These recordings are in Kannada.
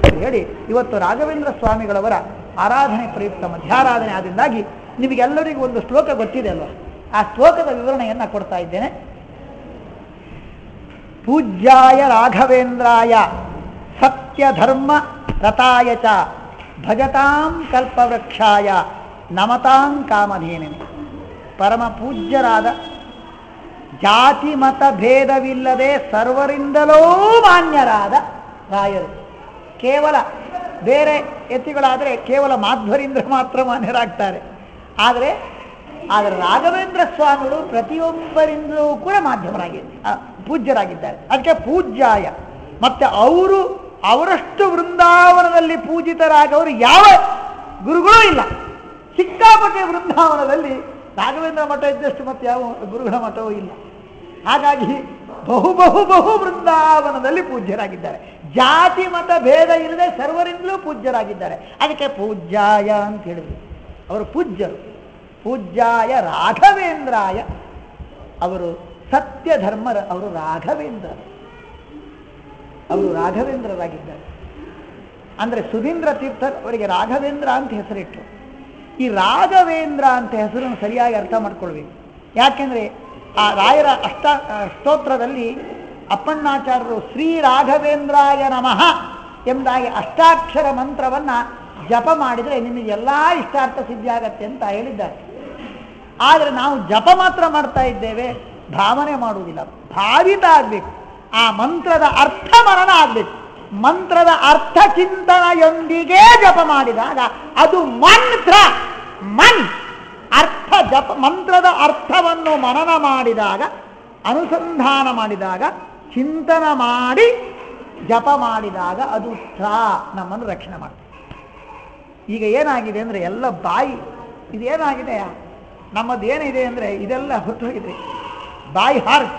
ಇಷ್ಟು ಹೇಳಿ ಇವತ್ತು ರಾಘವೇಂದ್ರ ಸ್ವಾಮಿಗಳವರ ಆರಾಧನೆ ಪ್ರಯುಕ್ತ ಮಧ್ಯಾರಾಧನೆ ಆದ್ದರಿಂದಾಗಿ ನಿಮಗೆಲ್ಲರಿಗೂ ಒಂದು ಶ್ಲೋಕ ಗೊತ್ತಿದೆ ಅಲ್ವಾ ಆ ಶ್ಲೋಕದ ವಿವರಣೆಯನ್ನ ಕೊಡ್ತಾ ಇದ್ದೇನೆ ಪೂಜ್ಯಾಯ ರಾಘವೇಂದ್ರಾಯ ಸತ್ಯ ಧರ್ಮ ರತಾಯ ಚ ಭಜತಾಂ ಕಲ್ಪವೃಕ್ಷಾಯ ನಮತಾಂ ಕಾಮಧೇನಿನಿ ಪರಮ ಪೂಜ್ಯರಾದ ಜಾತಿ ಮತ ಭೇದವಿಲ್ಲದೆ ಸರ್ವರಿಂದಲೂ ಮಾನ್ಯರಾದ ರಾಯರು ಕೇವಲ ಬೇರೆ ಯತಿಗಳಾದರೆ ಕೇವಲ ಮಾಧ್ವರಿಂದ ಮಾತ್ರ ಮಾನ್ಯರಾಗ್ತಾರೆ ಆದರೆ ಆದರೆ ರಾಘವೇಂದ್ರ ಸ್ವಾಮಿಗಳು ಪ್ರತಿಯೊಬ್ಬರಿಂದಲೂ ಕೂಡ ಮಾಧ್ಯಮರಾಗಿ ಆ, ಪೂಜ್ಯರಾಗಿದ್ದಾರೆ ಅದಕ್ಕೆ ಪೂಜ್ಯಾಯ ಮತ್ತೆ ಅವರು ಅವರಷ್ಟು ವೃಂದಾವನದಲ್ಲಿ ಪೂಜಿತರಾಗವರು ಯಾವ ಗುರುಗಳೂ ಇಲ್ಲ ಸಿಕ್ಕಾಪಟ್ಟೆ ವೃಂದಾವನದಲ್ಲಿ ರಾಘವೇಂದ್ರ ಮಠ ಇದ್ದಷ್ಟು ಮತ್ತೆ ಯಾವ ಗುರುಗಳ ಮಠವೂ ಇಲ್ಲ ಹಾಗಾಗಿ ಬಹು ಬಹು ಬಹು ವೃಂದಾವನದಲ್ಲಿ ಪೂಜ್ಯರಾಗಿದ್ದಾರೆ ಜಾತಿ ಮತ ಭೇದ ಇಲ್ಲದೆ ಸರ್ವರಿಂದಲೂ ಪೂಜ್ಯರಾಗಿದ್ದಾರೆ ಅದಕ್ಕೆ ಪೂಜ್ಯಾಯ ಅಂತ ಹೇಳಿದ್ರು ಅವರು ಪೂಜ್ಯರು ಪೂಜ್ಯಾಯ ರಾಘವೇಂದ್ರಾಯ ಅವರು ಸತ್ಯ ಧರ್ಮರ ಅವರು ರಾಘವೇಂದ್ರ ಅವರು ರಾಘವೇಂದ್ರರಾಗಿದ್ದಾರೆ ಅಂದ್ರೆ ಸುಧೀಂದ್ರ ತೀರ್ಥರ್ ಅವರಿಗೆ ರಾಘವೇಂದ್ರ ಅಂತ ಹೆಸರಿಟ್ಟರು ಈ ರಾಘವೇಂದ್ರ ಅಂತ ಹೆಸರನ್ನು ಸರಿಯಾಗಿ ಅರ್ಥ ಮಾಡ್ಕೊಳ್ಬೇಕು ಯಾಕೆಂದ್ರೆ ಆ ರಾಯರ ಅಷ್ಟ ಆ, ಸ್ತೋತ್ರದಲ್ಲಿ ಅಪ್ಪಣ್ಣಾಚಾರ್ಯರು ಶ್ರೀ ರಾಘವೇಂದ್ರಾಯ ನಮಃ ಎಂಬುದಾಗಿ ಅಷ್ಟಾಕ್ಷರ ಮಂತ್ರವನ್ನ ಜಪ ಮಾಡಿದರೆ ನಿಮಗೆ ಎಲ್ಲಾ ಇಷ್ಟಾರ್ಥ ಸಿದ್ಧಿಯಾಗತ್ತೆ ಅಂತ ಹೇಳಿದ್ದಾರೆ ಆದರೆ ನಾವು ಜಪ ಮಾತ್ರ ಮಾಡ್ತಾ ಇದ್ದೇವೆ ಭಾವನೆ ಮಾಡುವುದಿಲ್ಲ ಭಾವಿತ ಆಗ್ಬೇಕು ಆ ಮಂತ್ರದ ಅರ್ಥ ಮರಣ ಆಗ್ಬೇಕು ಮಂತ್ರದ ಅರ್ಥ ಚಿಂತನೆಯೊಂದಿಗೆ ಜಪ ಮಾಡಿದಾಗ ಅದು ಮಂತ್ರ ಮನ್ ಅರ್ಥ ಜಪ ಮಂತ್ರದ ಅರ್ಥವನ್ನು ಮನನ ಮಾಡಿದಾಗ ಅನುಸಂಧಾನ ಮಾಡಿದಾಗ ಚಿಂತನ ಮಾಡಿ ಜಪ ಮಾಡಿದಾಗ ಅದು ತ್ರಾ ನಮ್ಮನ್ನು ರಕ್ಷಣೆ ಮಾಡ್ತದೆ ಈಗ ಏನಾಗಿದೆ ಅಂದರೆ ಎಲ್ಲ ಬಾಯಿ ಇದೇನಾಗಿದೆ ನಮ್ಮದು ಏನಿದೆ ಅಂದರೆ ಇದೆಲ್ಲ ಹೊರಟೋಗಿದೆ ಬಾಯಿ ಹಾರ್ಟ್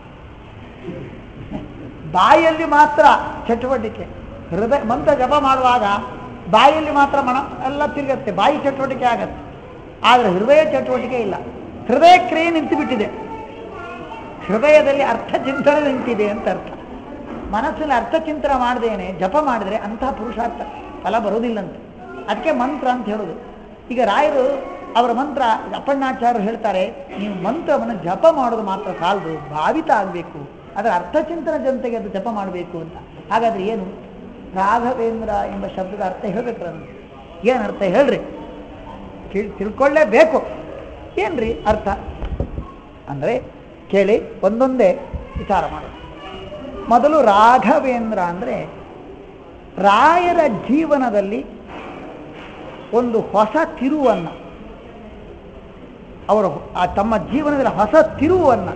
ಬಾಯಲ್ಲಿ ಮಾತ್ರ ಚಟುವಟಿಕೆ ಹೃದಯ ಮಂತ್ರ ಜಪ ಮಾಡುವಾಗ ಬಾಯಲ್ಲಿ ಮಾತ್ರ ಮನ ಎಲ್ಲ ತಿರುಗತ್ತೆ ಬಾಯಿ ಚಟುವಟಿಕೆ ಆಗತ್ತೆ ಆದರೆ ಹೃದಯ ಚಟುವಟಿಕೆ ಇಲ್ಲ ಹೃದಯ ಕ್ರಿಯೆ ನಿಂತು ಬಿಟ್ಟಿದೆ ಹೃದಯದಲ್ಲಿ ಅರ್ಥ ಚಿಂತನೆ ನಿಂತಿದೆ ಅಂತ ಅರ್ಥ ಮನಸ್ಸಲ್ಲಿ ಅರ್ಥ ಚಿಂತನೆ ಮಾಡದೇನೆ ಜಪ ಮಾಡಿದರೆ ಅಂತಹ ಪುರುಷಾರ್ಥ ಫಲ ಬರೋದಿಲ್ಲಂತೆ ಅದಕ್ಕೆ ಮಂತ್ರ ಅಂತ ಹೇಳೋದು ಈಗ ರಾಯರು ಅವರ ಮಂತ್ರ ಅಪ್ಪಣ್ಣಾಚಾರ್ಯರು ಹೇಳ್ತಾರೆ ನೀವು ಮಂತ್ರವನ್ನು ಜಪ ಮಾಡೋದು ಮಾತ್ರ ಸಾಲದು ಭಾವಿತ ಆಗಬೇಕು ಅದರ ಅರ್ಥಚಿಂತನ ಜನತೆಗೆ ಅದು ಜಪ ಮಾಡಬೇಕು ಅಂತ ಹಾಗಾದ್ರೆ ಏನು ರಾಘವೇಂದ್ರ ಎಂಬ ಶಬ್ದದ ಅರ್ಥ ಹೇಳ್ಬೇಕು ನನಗೆ ಏನು ಅರ್ಥ ಹೇಳ್ರಿ ತಿಳ್ ತಿಳ್ಕೊಳ್ಳೇಬೇಕು ಏನ್ರಿ ಅರ್ಥ ಅಂದರೆ ಕೇಳಿ ಒಂದೊಂದೇ ವಿಚಾರ ಮಾಡೋದು ಮೊದಲು ರಾಘವೇಂದ್ರ ಅಂದರೆ ರಾಯರ ಜೀವನದಲ್ಲಿ ಒಂದು ಹೊಸ ತಿರುವನ್ನು ಅವರು ಆ ತಮ್ಮ ಜೀವನದಲ್ಲಿ ಹೊಸ ತಿರುವನ್ನು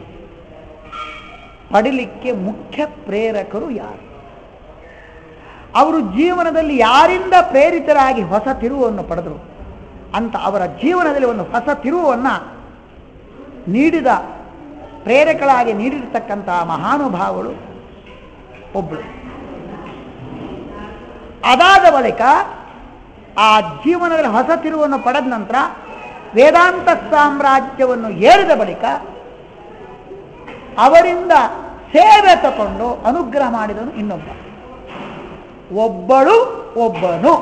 ಪಡಿಲಿಕ್ಕೆ ಮುಖ್ಯ ಪ್ರೇರಕರು ಯಾರು ಅವರು ಜೀವನದಲ್ಲಿ ಯಾರಿಂದ ಪ್ರೇರಿತರಾಗಿ ಹೊಸ ತಿರುವನ್ನು ಪಡೆದರು ಅಂತ ಅವರ ಜೀವನದಲ್ಲಿ ಒಂದು ಹೊಸ ತಿರುವನ್ನು ನೀಡಿದ ಪ್ರೇರಕಳಾಗಿ ನೀಡಿರ್ತಕ್ಕಂತಹ ಮಹಾನುಭಾವಗಳು ಒಬ್ಬಳು ಅದಾದ ಬಳಿಕ ಆ ಜೀವನದಲ್ಲಿ ಹೊಸ ತಿರುವನ್ನು ಪಡೆದ ನಂತರ ವೇದಾಂತ ಸಾಮ್ರಾಜ್ಯವನ್ನು ಏರಿದ ಬಳಿಕ ಅವರಿಂದ ಸೇವೆ ತಗೊಂಡು ಅನುಗ್ರಹ ಮಾಡಿದನು ಇನ್ನೊಬ್ಬ ಒಬ್ಬಳು ಒಬ್ಬನು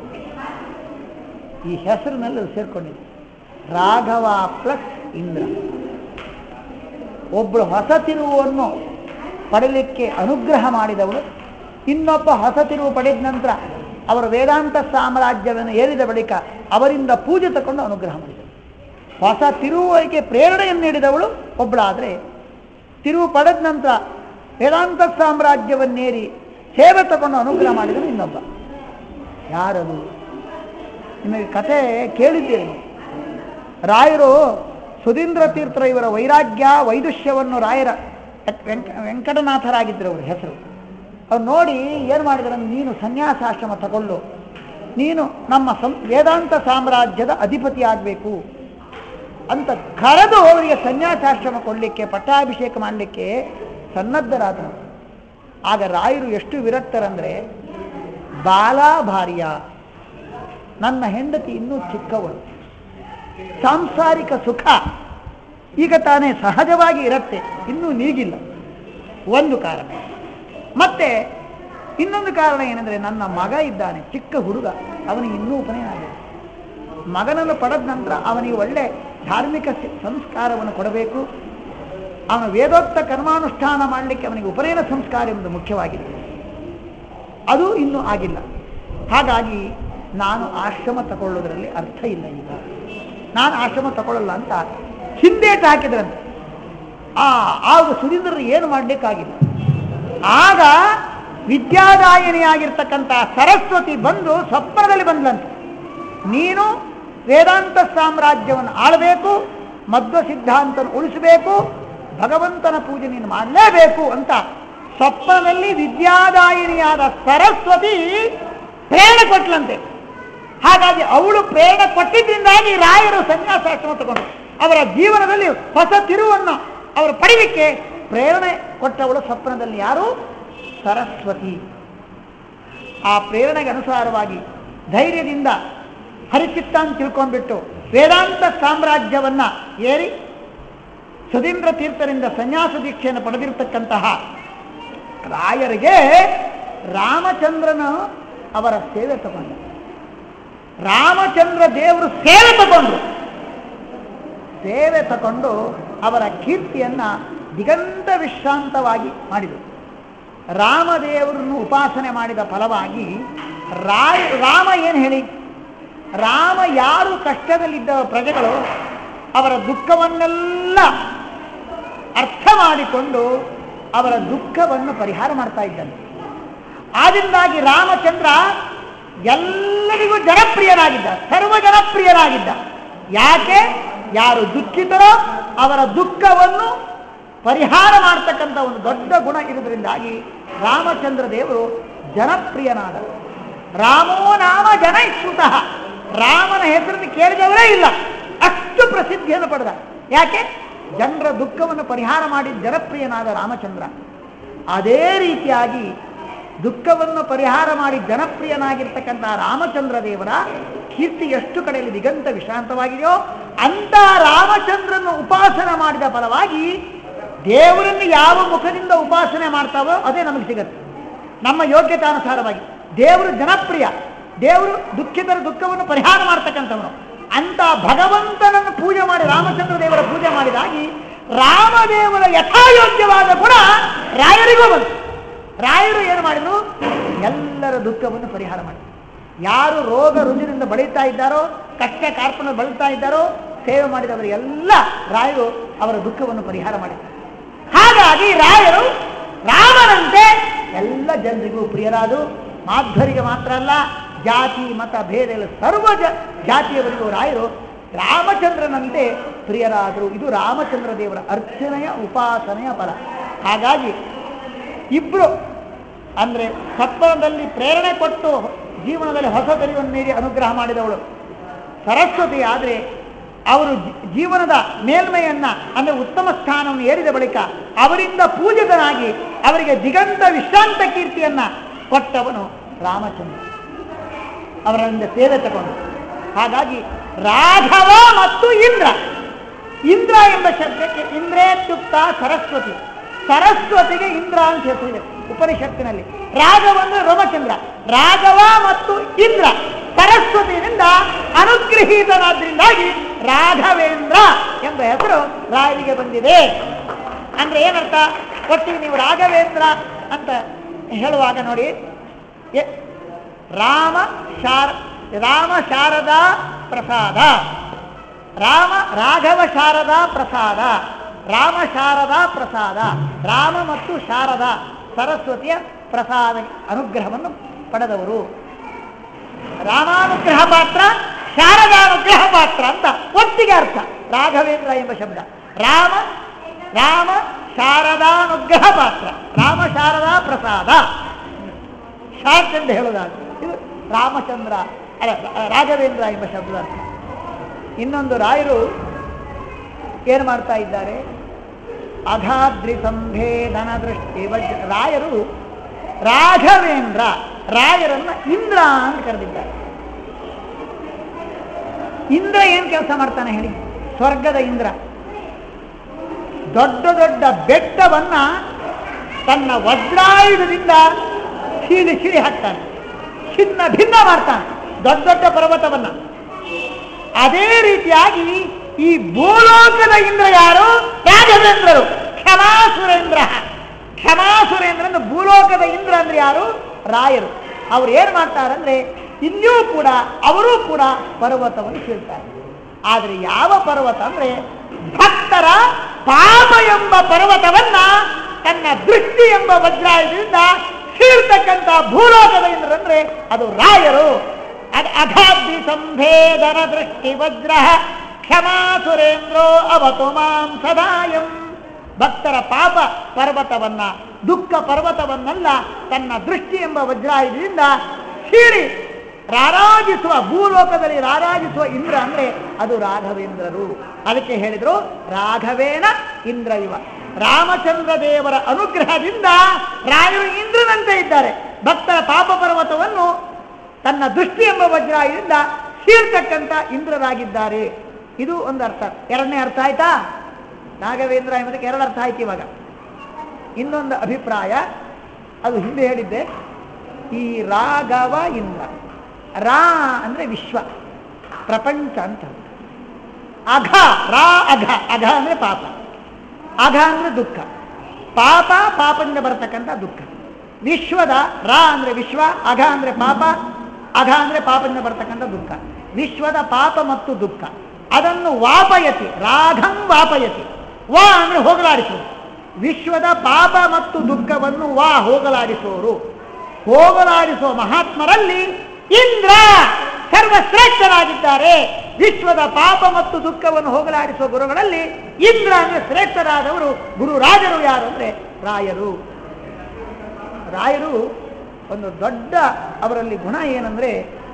ಈ ಹೆಸರಿನಲ್ಲಿ ಅದು ಸೇರ್ಕೊಂಡಿದೆ ರಾಘವ ಪ್ಲಸ್ ಇಂದ್ರ ಒಬ್ಬಳು ಹೊಸ ತಿರುವನ್ನು ಪಡೆಯಲಿಕ್ಕೆ ಅನುಗ್ರಹ ಮಾಡಿದವಳು ಇನ್ನೊಬ್ಬ ಹೊಸ ತಿರುವು ಪಡೆದ ನಂತರ ಅವರ ವೇದಾಂತ ಸಾಮ್ರಾಜ್ಯವನ್ನು ಏರಿದ ಬಳಿಕ ಅವರಿಂದ ಪೂಜೆ ತಗೊಂಡು ಅನುಗ್ರಹ ಮಾಡಿದಳು ಹೊಸ ತಿರುವಿಗೆ ಪ್ರೇರಣೆಯನ್ನು ನೀಡಿದವಳು ಒಬ್ಬಳಾದರೆ ತಿರುವು ಪಡೆದ ನಂತರ ವೇದಾಂತ ಸಾಮ್ರಾಜ್ಯವನ್ನೇರಿ ಸೇವೆ ತಗೊಂಡು ಅನುಗ್ರಹ ಮಾಡಿದನು ಇನ್ನೊಬ್ಬ ಯಾರದು ನಿಮಗೆ ಕಥೆ ಕೇಳಿದ್ದೀರಿ ನೀವು. ರಾಯರು ಸುಧೀಂದ್ರ ತೀರ್ಥರ ಇವರ ವೈರಾಗ್ಯ ವೈದುಷ್ಯವನ್ನು ರಾಯರ ವೆಂಕ ವೆಂಕಟನಾಥರಾಗಿದ್ದರು ಅವರ ಹೆಸರು ಅವ್ರು ನೋಡಿ ಏನು ಮಾಡಿದ್ರು ಅಂದ್ರೆ, ನೀನು ಸನ್ಯಾಸಾಶ್ರಮ ತಗೊಳ್ಳು ನೀನು ನಮ್ಮ ಸಂ ವೇದಾಂತ ಸಾಮ್ರಾಜ್ಯದ ಅಧಿಪತಿ ಆಗಬೇಕು ಅಂತ ಕರೆದು ಅವರಿಗೆ ಸನ್ಯಾಸಾಶ್ರಮ ಕೊಡಲಿಕ್ಕೆ ಪಟ್ಟಾಭಿಷೇಕ ಮಾಡಲಿಕ್ಕೆ ಸನ್ನದ್ಧರಾದರು ಆಗ ರಾಯರು ಎಷ್ಟು ವಿರಕ್ತರಂದ್ರೆ ಬಾಲಾಭಾರ್ಯ ನನ್ನ ಹೆಂಡತಿ ಇನ್ನೂ ಚಿಕ್ಕವಳು ಸಾಂಸಾರಿಕ ಸುಖ ಈಗ ತಾನೇ ಸಹಜವಾಗಿ ಇರತ್ತೆ ಇನ್ನೂ ನೀಗಿಲ್ಲ ಒಂದು ಕಾರಣ ಮತ್ತೆ ಇನ್ನೊಂದು ಕಾರಣ ಏನಂದ್ರೆ ನನ್ನ ಮಗ ಇದ್ದಾನೆ ಚಿಕ್ಕ ಹುಡುಗ ಅವನಿಗೆ ಇನ್ನೂ ಉಪನಯನ ಆಗಿದೆ ಮಗನನ್ನು ಪಡೆದ ನಂತರ ಅವನಿಗೆ ಒಳ್ಳೆ ಧಾರ್ಮಿಕ ಸಿ- ಸಂಸ್ಕಾರವನ್ನು ಕೊಡಬೇಕು ಅವನ ವೇದೋಕ್ತ ಕರ್ಮಾನುಷ್ಠಾನ ಮಾಡಲಿಕ್ಕೆ ಅವನಿಗೆ ಉಪನಯನ ಸಂಸ್ಕಾರ ಎಂಬುದು ಮುಖ್ಯವಾಗಿದೆ ಅದು ಇನ್ನೂ ಆಗಿಲ್ಲ ಹಾಗಾಗಿ ನಾನು ಆಶ್ರಮ ತಗೊಳ್ಳೋದ್ರಲ್ಲಿ ಅರ್ಥ ಇಲ್ಲ ಈಗ ನಾನು ಆಶ್ರಮ ತಗೊಳ್ಳಲ್ಲ ಅಂತ ಹಿಂದೇಟು ಹಾಕಿದ್ರಂತೆ ಆ ಆಗ ಸುಧೀಂದ್ರರು ಏನು ಮಾಡಲಿಕ್ಕಾಗಿಲ್ಲ ಆಗ ವಿದ್ಯಾದಾಯಿನಿಯಾಗಿರ್ತಕ್ಕಂಥ ಸರಸ್ವತಿ ಬಂದು ಸ್ವಪ್ನದಲ್ಲಿ ಬಂದ್ಲಂತೆ ನೀನು ವೇದಾಂತ ಸಾಮ್ರಾಜ್ಯವನ್ನು ಆಳಬೇಕು ಮಧ್ವ ಸಿದ್ಧಾಂತ ಉಳಿಸಬೇಕು ಭಗವಂತನ ಪೂಜೆ ನೀನು ಮಾಡಲೇಬೇಕು ಅಂತ ಸ್ವಪ್ನದಲ್ಲಿ ವಿದ್ಯಾದಾಯಿನಿಯಾದ ಸರಸ್ವತಿ ಪ್ರೇರಣೆ ಕೊಟ್ಲಂತೆ ಹಾಗಾಗಿ ಅವಳು ಪ್ರೇರಣೆ ಕೊಟ್ಟಿದ್ದರಿಂದಾಗಿ ರಾಯರು ಸನ್ಯಾಸಾಶ್ರಮ ತಗೊಂಡು ಅವರ ಜೀವನದಲ್ಲಿ ಹೊಸ ತಿರುವನ್ನು ಅವರು ಪಡಿಲಿಕ್ಕೆ ಪ್ರೇರಣೆ ಕೊಟ್ಟವಳು ಸ್ವಪ್ನದಲ್ಲಿ ಯಾರು ಸರಸ್ವತಿ ಆ ಪ್ರೇರಣೆಗೆ ಅನುಸಾರವಾಗಿ ಧೈರ್ಯದಿಂದ ಹರಿಚಿತ್ತ ಅಂತ ತಿಳ್ಕೊಂಡ್ಬಿಟ್ಟು ವೇದಾಂತ ಸಾಮ್ರಾಜ್ಯವನ್ನ ಏರಿ ಸುಧೀಂದ್ರ ತೀರ್ಥರಿಂದ ಸನ್ಯಾಸ ದೀಕ್ಷೆಯನ್ನು ಪಡೆದಿರತಕ್ಕಂತಹ ರಾಯರಿಗೆ ರಾಮಚಂದ್ರನ ಅವರ ಸೇವೆ ತಗೊಂಡ ರಾಮಚಂದ್ರ ದೇವರು ಸೇವೆ ತಗೊಂಡ್ರು ಸೇವೆ ತಗೊಂಡು ಅವರ ಕೀರ್ತಿಯನ್ನ ದಿಗಂತ ವಿಶ್ರಾಂತವಾಗಿ ಮಾಡಿದರು ರಾಮದೇವರನ್ನು ಉಪಾಸನೆ ಮಾಡಿದ ಫಲವಾಗಿ ರಾಯ ರಾಮ ಏನು ಹೇಳಿ ರಾಮ ಯಾರು ಕಷ್ಟದಲ್ಲಿದ್ದ ಪ್ರಜೆಗಳು ಅವರ ದುಃಖವನ್ನೆಲ್ಲ ಅರ್ಥ ಮಾಡಿಕೊಂಡು ಅವರ ದುಃಖವನ್ನು ಪರಿಹಾರ ಮಾಡ್ತಾ ಇದ್ದಾನೆ ಆದ್ದರಿಂದಾಗಿ ರಾಮಚಂದ್ರ ಎಲ್ಲರಿಗೂ ಜನಪ್ರಿಯನಾಗಿದ್ದ ಸರ್ವ ಜನಪ್ರಿಯನಾಗಿದ್ದ ಯಾಕೆ ಯಾರು ದುಃಖಿತರೋ ಅವರ ದುಃಖವನ್ನು ಪರಿಹಾರ ಮಾಡ್ತಕ್ಕಂಥ ಒಂದು ದೊಡ್ಡ ಗುಣ ಇರುವುದರಿಂದಾಗಿ ರಾಮಚಂದ್ರ ದೇವರು ಜನಪ್ರಿಯನಾದ ರಾಮೋ ನಾಮ ಜನೈಶ್ರುತಃ ರಾಮನ ಹೆಸರನ್ನು ಕೇಳಿದವರೇ ಇಲ್ಲ ಅಷ್ಟು ಪ್ರಸಿದ್ಧಿಯನ್ನು ಪಡೆದ ಯಾಕೆ ಜನರ ದುಃಖವನ್ನು ಪರಿಹಾರ ಮಾಡಿ ಜನಪ್ರಿಯನಾದ ರಾಮಚಂದ್ರ ಅದೇ ರೀತಿಯಾಗಿ ದುಃಖವನ್ನು ಪರಿಹಾರ ಮಾಡಿ ಜನಪ್ರಿಯನಾಗಿರ್ತಕ್ಕಂಥ ರಾಮಚಂದ್ರ ದೇವರ ಕೀರ್ತಿ ಎಷ್ಟು ಕಡೆಯಲ್ಲಿ ದಿಗಂತ ವಿಶ್ರಾಂತವಾಗಿದೆಯೋ ಅಂತ ರಾಮಚಂದ್ರನ ಉಪಾಸನೆ ಮಾಡಿದ ಫಲವಾಗಿ ದೇವರನ್ನು ಯಾವ ಮುಖದಿಂದ ಉಪಾಸನೆ ಮಾಡ್ತಾವೋ ಅದೇ ನಮಗೆ ಸಿಗತ್ತೆ ನಮ್ಮ ಯೋಗ್ಯತಾನುಸಾರವಾಗಿ ದೇವರು ಜನಪ್ರಿಯ ದೇವರು ದುಃಖಿತರ ದುಃಖವನ್ನು ಪರಿಹಾರ ಮಾಡ್ತಕ್ಕಂಥವನು ಅಂತ ಭಗವಂತನನ್ನು ಪೂಜೆ ಮಾಡಿ ರಾಮಚಂದ್ರ ದೇವರ ಪೂಜೆ ಮಾಡಿದಾಗಿ ರಾಮದೇವರ ಯಥಾಯೋಗ್ಯವಾದ ಗುಣ ರಾಯರಿಗೂ ಬಂತು ರಾಯರು ಏನು ಮಾಡಿದ್ರು ಎಲ್ಲರ ದುಃಖವನ್ನು ಪರಿಹಾರ ಮಾಡಿದ್ರು ಯಾರು ರೋಗ ರುಜಿನಿಂದ ಬಳಲ್ತಾ ಇದ್ದಾರೋ ಕಷ್ಟ ಕಾರ್ಪಣ್ಯ ಬಳಲ್ತಾ ಇದ್ದಾರೋ ಸೇವೆ ಮಾಡಿದವರಿಗೆಲ್ಲ ರಾಯರು ಅವರ ದುಃಖವನ್ನು ಪರಿಹಾರ ಮಾಡಿದ್ದಾರೆ ಹಾಗಾಗಿ ರಾಯರು ರಾಮನಂತೆ ಎಲ್ಲ ಜನರಿಗೂ ಪ್ರಿಯರಾದರು ಮಾಧ್ವರಿಗೆ ಮಾತ್ರ ಅಲ್ಲ ಜಾತಿ ಮತ ಭೇದ ಎಲ್ಲ ಸರ್ವ ಜ ಜಾತಿಯವರಿಗೂ ರಾಯರು ರಾಮಚಂದ್ರನಂತೆ ಪ್ರಿಯರಾದರು ಇದು ರಾಮಚಂದ್ರ ದೇವರ ಅರ್ಚನೆಯ ಉಪಾಸನೆಯ ಫಲ ಹಾಗಾಗಿ ಇಬ್ರು ಅಂದ್ರೆ ಸತ್ವದಲ್ಲಿ ಪ್ರೇರಣೆ ಕೊಟ್ಟು ಜೀವನದಲ್ಲಿ ಹೊಸ ತಿಳಿವನ್ನು ನೀಡಿ ಅನುಗ್ರಹ ಮಾಡಿದವಳು ಸರಸ್ವತಿ ಆದರೆ ಅವರು ಜಿ- ಜೀವನದ ಮೇಲ್ಮೆಯನ್ನ ಅಂದ್ರೆ ಉತ್ತಮ ಸ್ಥಾನವನ್ನು ಏರಿದ ಬಳಿಕ ಅವರಿಂದ ಪೂಜಿತನಾಗಿ ಅವರಿಗೆ ದಿಗಂತ ವಿಶ್ರಾಂತ ಕೀರ್ತಿಯನ್ನ ಕೊಟ್ಟವನು ರಾಮಚಂದ್ರ ಅವರಿಂದ ಸೇವೆ ತಗೊಂಡು ಹಾಗಾಗಿ ರಾಘವ ಮತ್ತು ಇಂದ್ರ ಇಂದ್ರ ಎಂಬ ಶಬ್ದಕ್ಕೆ ಇಂದ್ರೇತ್ಯುಕ್ತ ಸರಸ್ವತಿ ಸರಸ್ವತಿಗೆ ಇಂದ್ರ ಅಂತ ಹೆಸರಿದೆ ಉಪನಿಷತ್ತಿನಲ್ಲಿ ರಾಘವ ಅಂದ್ರೆ ರಾಮಚಂದ್ರ ರಾಘವ ಮತ್ತು ಇಂದ್ರ ಸರಸ್ವತಿಯಿಂದ ಅನುಗ್ರಹೀತನಾದ್ರಿಂದಾಗಿ ರಾಘವೇಂದ್ರ ಎಂಬ ಹೆಸರು ರಾಯರಿಗೆ ಬಂದಿದೆ ಅಂದ್ರೆ ಏನರ್ಥ ಒಟ್ಟಿಗೆ ನೀವು ರಾಘವೇಂದ್ರ ಅಂತ ಹೇಳುವಾಗ ನೋಡಿ ಎ- ರಾಮ ಶಾರ ರಾಮ ಶಾರದಾ ಪ್ರಸಾದ ರಾಮ ರಾಘವ ಶಾರದಾ ಪ್ರಸಾದ ರಾಮ ಶಾರದಾ ಪ್ರಸಾದ ರಾಮ ಮತ್ತು ಶಾರದಾ ಸರಸ್ವತಿಯ ಪ್ರಸಾದ ಅನುಗ್ರಹವನ್ನು ಪಡೆದವರು ರಾಮಾನುಗ್ರಹ ಪಾತ್ರ ಶಾರದಾನುಗ್ರಹ ಪಾತ್ರ ಅಂತ ಒಟ್ಟಿಗೆ ಅರ್ಥ ರಾಘವೇಂದ್ರ ಎಂಬ ಶಬ್ದ ರಾಮ ರಾಮ ಶಾರದಾನುಗ್ರಹ ಪಾತ್ರ ರಾಮ ಶಾರದಾ ಪ್ರಸಾದ ಶಾರ್ಟ್ ಎಂದು ಹೇಳೋದಾದ್ರೆ ಇದು ರಾಮಚಂದ್ರ ಅಲ್ಲ ರಾಘವೇಂದ್ರ ಎಂಬ ಶಬ್ದದ ಅರ್ಥ ಇನ್ನೊಂದು ರಾಯರು ಏನು ಮಾಡ್ತಾ ಇದ್ದಾರೆ ಅಘಾದ್ರಿ ಸಂಭೇದನ ದೃಷ್ಟಿ ವಜ್ರ ರಾಯರು ರಾಘವೇಂದ್ರ ರಾಯರನ್ನ ಇಂದ್ರ ಅಂತ ಕರೆದಿದ್ದಾರೆ ಇಂದ್ರ ಏನ್ ಕೆಲಸ ಮಾಡ್ತಾನೆ ಹೇಳಿ ಸ್ವರ್ಗದ ಇಂದ್ರ ದೊಡ್ಡ ದೊಡ್ಡ ಬೆಟ್ಟವನ್ನ ತನ್ನ ವಜ್ರಾಯುಧದಿಂದ ಸೀಳಿ ಸೀಳಿ ಹಾಕ್ತಾನೆ ಚಿನ್ನ ಭಿನ್ನ ಮಾಡ್ತಾನೆ ದೊಡ್ಡ ದೊಡ್ಡ ಪರ್ವತವನ್ನ ಅದೇ ರೀತಿಯಾಗಿ ಈ ಭೂಲೋಕದ ಇಂದ್ರ ಯಾರು ರಾಘವೇಂದ್ರರು ಕ್ಷಮಾಸುರೇಂದ್ರ ಕ್ಷಮಾಸುರೇಂದ್ರ ಅಂದ್ರೆ ಭೂಲೋಕದ ಇಂದ್ರ ಅಂದ್ರೆ ಯಾರು ರಾಯರು ಅವ್ರು ಏನ್ ಮಾಡ್ತಾರಂದ್ರೆ ಇಲ್ಲಿಯೂ ಕೂಡ ಅವರೂ ಕೂಡ ಪರ್ವತವನ್ನು ಕೀಳ್ತಾರೆ ಆದ್ರೆ ಯಾವ ಪರ್ವತ ಅಂದ್ರೆ ಭಕ್ತರ ಪಾಪ ಎಂಬ ಪರ್ವತವನ್ನ ತನ್ನ ದೃಷ್ಟಿ ಎಂಬ ವಜ್ರಾಯದಿಂದ ಸೀಳ್ತಕ್ಕಂಥ ಭೂಲೋಕದ ಇಂದ್ರಂದ್ರೆ ಅದು ರಾಯರು ಅದ ಅಘಾದ್ರಿ ಸಂಭೇದನ ದೃಷ್ಟಿ ವಜ್ರ ಕ್ಷಮಾ ಸುರೇಂದ್ರೋ ಅವತು ಮಾಂ ಸದಾಯಂ ಭಕ್ತರ ಪಾಪ ಪರ್ವತವನ್ನ ದುಃಖ ಪರ್ವತವನ್ನೆಲ್ಲ ತನ್ನ ದೃಷ್ಟಿ ಎಂಬ ವಜ್ರಾಯುಧದಿಂದ ಸೀಳಿ ರಾರಾಜಿಸುವ ಭೂಲೋಕದಲ್ಲಿ ರಾರಾಜಿಸುವ ಇಂದ್ರ ಅಂದ್ರೆ ಅದು ರಾಘವೇಂದ್ರರು ಅದಕ್ಕೆ ಹೇಳಿದ್ರು ರಾಘವೇನ ಇಂದ್ರ ಇವ ರಾಮಚಂದ್ರ ದೇವರ ಅನುಗ್ರಹದಿಂದ ರಾಯರು ಇಂದ್ರನಂತೆ ಇದ್ದಾರೆ ಭಕ್ತರ ಪಾಪ ಪರ್ವತವನ್ನು ತನ್ನ ದೃಷ್ಟಿ ಎಂಬ ವಜ್ರಾಯುಧದಿಂದ ಸೀಳ್ತಕ್ಕಂಥ ಇಂದ್ರರಾಗಿದ್ದಾರೆ ಇದು ಒಂದು ಅರ್ಥ ಎರಡನೇ ಅರ್ಥ ಆಯ್ತಾ ನಾಗವೇಂದ್ರ ಎಂಬುದಕ್ಕೆ ಎರಡು ಅರ್ಥ ಆಯ್ತು ಇವಾಗ ಇನ್ನೊಂದು ಅಭಿಪ್ರಾಯ ಅದು ಹಿಂದೆ ಹೇಳಿದ್ದೆ ಈ ರಾಘವ ಇಂದ್ರ ರಾ ಅಂದ್ರೆ ವಿಶ್ವ ಪ್ರಪಂಚ ಅಂತ ಅರ್ಥ. ಅಘ ರಾ ಅಘ ಅಘ ಅಂದ್ರೆ ಪಾಪ ಅಘ ಅಂದ್ರೆ ದುಃಖ ಪಾಪ ಪಾಪದಿಂದ ಬರತಕ್ಕಂಥ ದುಃಖ ವಿಶ್ವದ ರಾ ಅಂದ್ರೆ ವಿಶ್ವ ಅಘ ಅಂದ್ರೆ ಪಾಪ ಅಘ ಅಂದ್ರೆ ಪಾಪದಿಂದ ಬರತಕ್ಕಂಥ ದುಃಖ ವಿಶ್ವದ ಪಾಪ ಮತ್ತು ದುಃಖ ಅದನ್ನು ವಾಪಯತಿ ರಾಘಂ ವಾಪಯತಿ ವಾ ಅಂದ್ರೆ ಹೋಗಲಾಡಿಸುವುದು ವಿಶ್ವದ ಪಾಪ ಮತ್ತು ದುಃಖವನ್ನು ವಾ ಹೋಗಲಾಡಿಸುವವರು ಹೋಗಲಾಡಿಸುವ ಮಹಾತ್ಮರಲ್ಲಿ ಇಂದ್ರ ಸರ್ವಶ್ರೇಷ್ಠರಾಗಿದ್ದಾರೆ ವಿಶ್ವದ ಪಾಪ ಮತ್ತು ದುಃಖವನ್ನು ಹೋಗಲಾಡಿಸುವ ಗುರುಗಳಲ್ಲಿ ಇಂದ್ರ ಅಂದ್ರೆ ಶ್ರೇಷ್ಠರಾದವರು ಗುರು ರಾಜರು ಯಾರು ಅಂದ್ರೆ ರಾಯರು ರಾಯರು ಒಂದು ದೊಡ್ಡ ಅವರಲ್ಲಿ ಗುಣ ಏನಂದ್ರೆ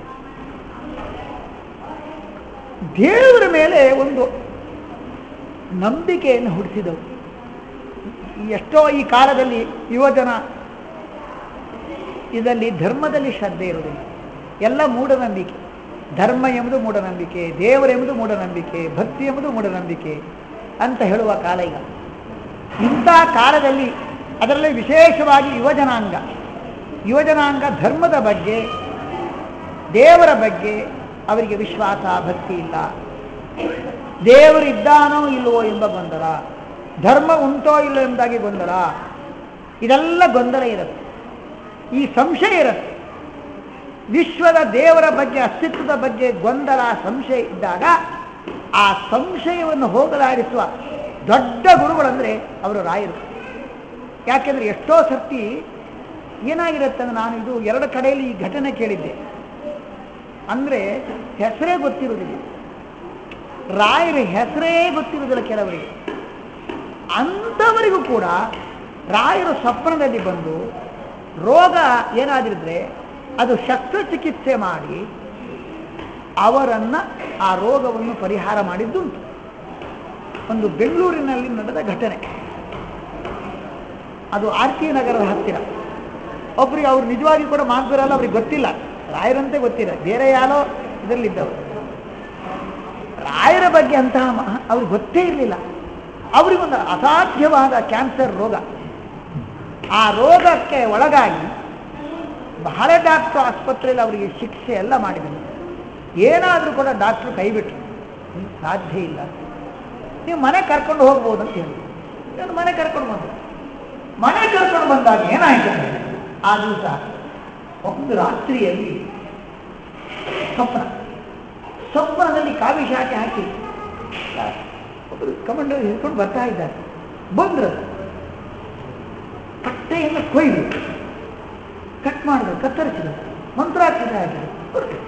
ದೇವರ ಮೇಲೆ ಒಂದು ನಂಬಿಕೆಯನ್ನು ಹುಟ್ಟಿಸಿದವು ಎಷ್ಟೋ ಈ ಕಾಲದಲ್ಲಿ ಯುವಜನ ಇದರಲ್ಲಿ ಧರ್ಮದಲ್ಲಿ ಶ್ರದ್ಧೆ ಇರುವುದಿಲ್ಲ ಎಲ್ಲ ಮೂಢನಂಬಿಕೆ ಧರ್ಮ ಎಂಬುದು ಮೂಢನಂಬಿಕೆ ದೇವರೆಂಬುದು ಮೂಢನಂಬಿಕೆ ಭಕ್ತಿ ಎಂಬುದು ಮೂಢನಂಬಿಕೆ ಅಂತ ಹೇಳುವ ಕಾಲ ಈಗ ಇಂಥ ಕಾಲದಲ್ಲಿ ಅದರಲ್ಲಿ ವಿಶೇಷವಾಗಿ ಯುವಜನಾಂಗ ಯುವಜನಾಂಗ ಧರ್ಮದ ಬಗ್ಗೆ ದೇವರ ಬಗ್ಗೆ ಅವರಿಗೆ ವಿಶ್ವಾಸ ಭಕ್ತಿ ಇಲ್ಲ ದೇವರು ಇದ್ದಾನೋ ಇಲ್ಲವೋ ಎಂಬ ಗೊಂದಲ ಧರ್ಮ ಉಂಟೋ ಇಲ್ಲೋ ಎಂಬುದಾಗಿ ಗೊಂದಲ ಇದೆಲ್ಲ ಗೊಂದಲ ಇರುತ್ತೆ ಈ ಸಂಶಯ ಇರುತ್ತೆ ವಿಶ್ವದ ದೇವರ ಬಗ್ಗೆ ಅಸ್ತಿತ್ವದ ಬಗ್ಗೆ ಗೊಂದಲ ಸಂಶಯ ಇದ್ದಾಗ ಆ ಸಂಶಯವನ್ನು ಹೋಗಲಾಡಿಸುವ ದೊಡ್ಡ ಗುರುಗಳಂದ್ರೆ ಅವರು ರಾಯರು ಯಾಕೆಂದ್ರೆ ಎಷ್ಟೋ ಸರ್ತಿ ಏನಾಗಿರುತ್ತೆ ಅಂದ್ರೆ ನಾನು ಇದು ಎರಡು ಕಡೆಯಲ್ಲಿ ಈ ಘಟನೆ ಕೇಳಿದ್ದೆ ಅಂದ್ರೆ ಹೆಸರೇ ಗೊತ್ತಿರುವುದಿಲ್ಲ ರಾಯರ ಹೆಸರೇ ಗೊತ್ತಿರುವುದಿಲ್ಲ ಕೆಲವರಿಗೆ ಅಂಥವರಿಗೂ ಕೂಡ ರಾಯರು ಸ್ವಪ್ನದಲ್ಲಿ ಬಂದು ರೋಗ ಏನಾದಿರಿದ್ರೆ ಅದು ಶಸ್ತ್ರಚಿಕಿತ್ಸೆ ಮಾಡಿ ಅವರನ್ನ ಆ ರೋಗವನ್ನು ಪರಿಹಾರ ಮಾಡಿದ್ದುಂಟು ಒಂದು ಬೆಂಗಳೂರಿನಲ್ಲಿ ನಡೆದ ಘಟನೆ ಅದು ಆರ್ತಿ ನಗರದ ಹತ್ತಿರ ಒಬ್ಬರಿಗೆ ಅವ್ರು ನಿಜವಾಗಿ ಕೂಡ ಮಾತುರಲ್ಲ ಅವ್ರಿಗೆ ಗೊತ್ತಿಲ್ಲ ರಾಯರಂತೆ ಗೊತ್ತಿಲ್ಲ ಬೇರೆ ಯಾರೋ ಇದರಲ್ಲಿದ್ದವರು ರಾಯರ ಬಗ್ಗೆ ಅಂತಹ ಮ- ಅವ್ರಿಗೆ ಗೊತ್ತೇ ಇರಲಿಲ್ಲ ಅವರಿಗೊಂದು ಅಸಾಧ್ಯವಾದ ಕ್ಯಾನ್ಸರ್ ರೋಗ ಆ ರೋಗಕ್ಕೆ ಒಳಗಾಗಿ ಬಹಳ ಡಾಕ್ಟರ್ ಆಸ್ಪತ್ರೆಯಲ್ಲಿ ಅವರಿಗೆ ಶಿಕ್ಷೆ ಎಲ್ಲ ಮಾಡಿದರು ಏನಾದರೂ ಕೂಡ ಡಾಕ್ಟ್ರು ಕೈಬಿಟ್ರು ಹ್ಮ್, ಸಾಧ್ಯ ಇಲ್ಲ ನೀವು ಮನೆ ಕರ್ಕೊಂಡು ಹೋಗ್ಬೋದು ಅಂತ ಹೇಳಿ ನಾನು ಮನೆ ಕರ್ಕೊಂಡು ಬಂದೆ ಮನೆ ಕರ್ಕೊಂಡು ಬಂದಾಗ ಏನಾಯ್ತು ಅಂದ್ರೆ, ಆ ದಿವಸ ಒಂದು ರಾತ್ರಿಯಲ್ಲಿ ಸ್ವಪ್ನ ಸ್ವಪ್ನದಲ್ಲಿ ಕಾವಿ ಶಾಖೆ ಹಾಕಿ ಒಬ್ಬರು ಕಮಾಂಡರ್ ಹಿಡ್ಕೊಂಡು ಬರ್ತಾ ಇದ್ದಾರೆ ಬಂದ್ರು ಬಟ್ಟೆಯನ್ನು ಕೊಯ್ದು ಕಟ್ ಮಾಡಿದ್ರು ಕತ್ತರಿಸಿದ್ರು ಮಂತ್ರಾಕ್ಷತೆ ಹಾಕಿದ್ರು ಹೊರಟು.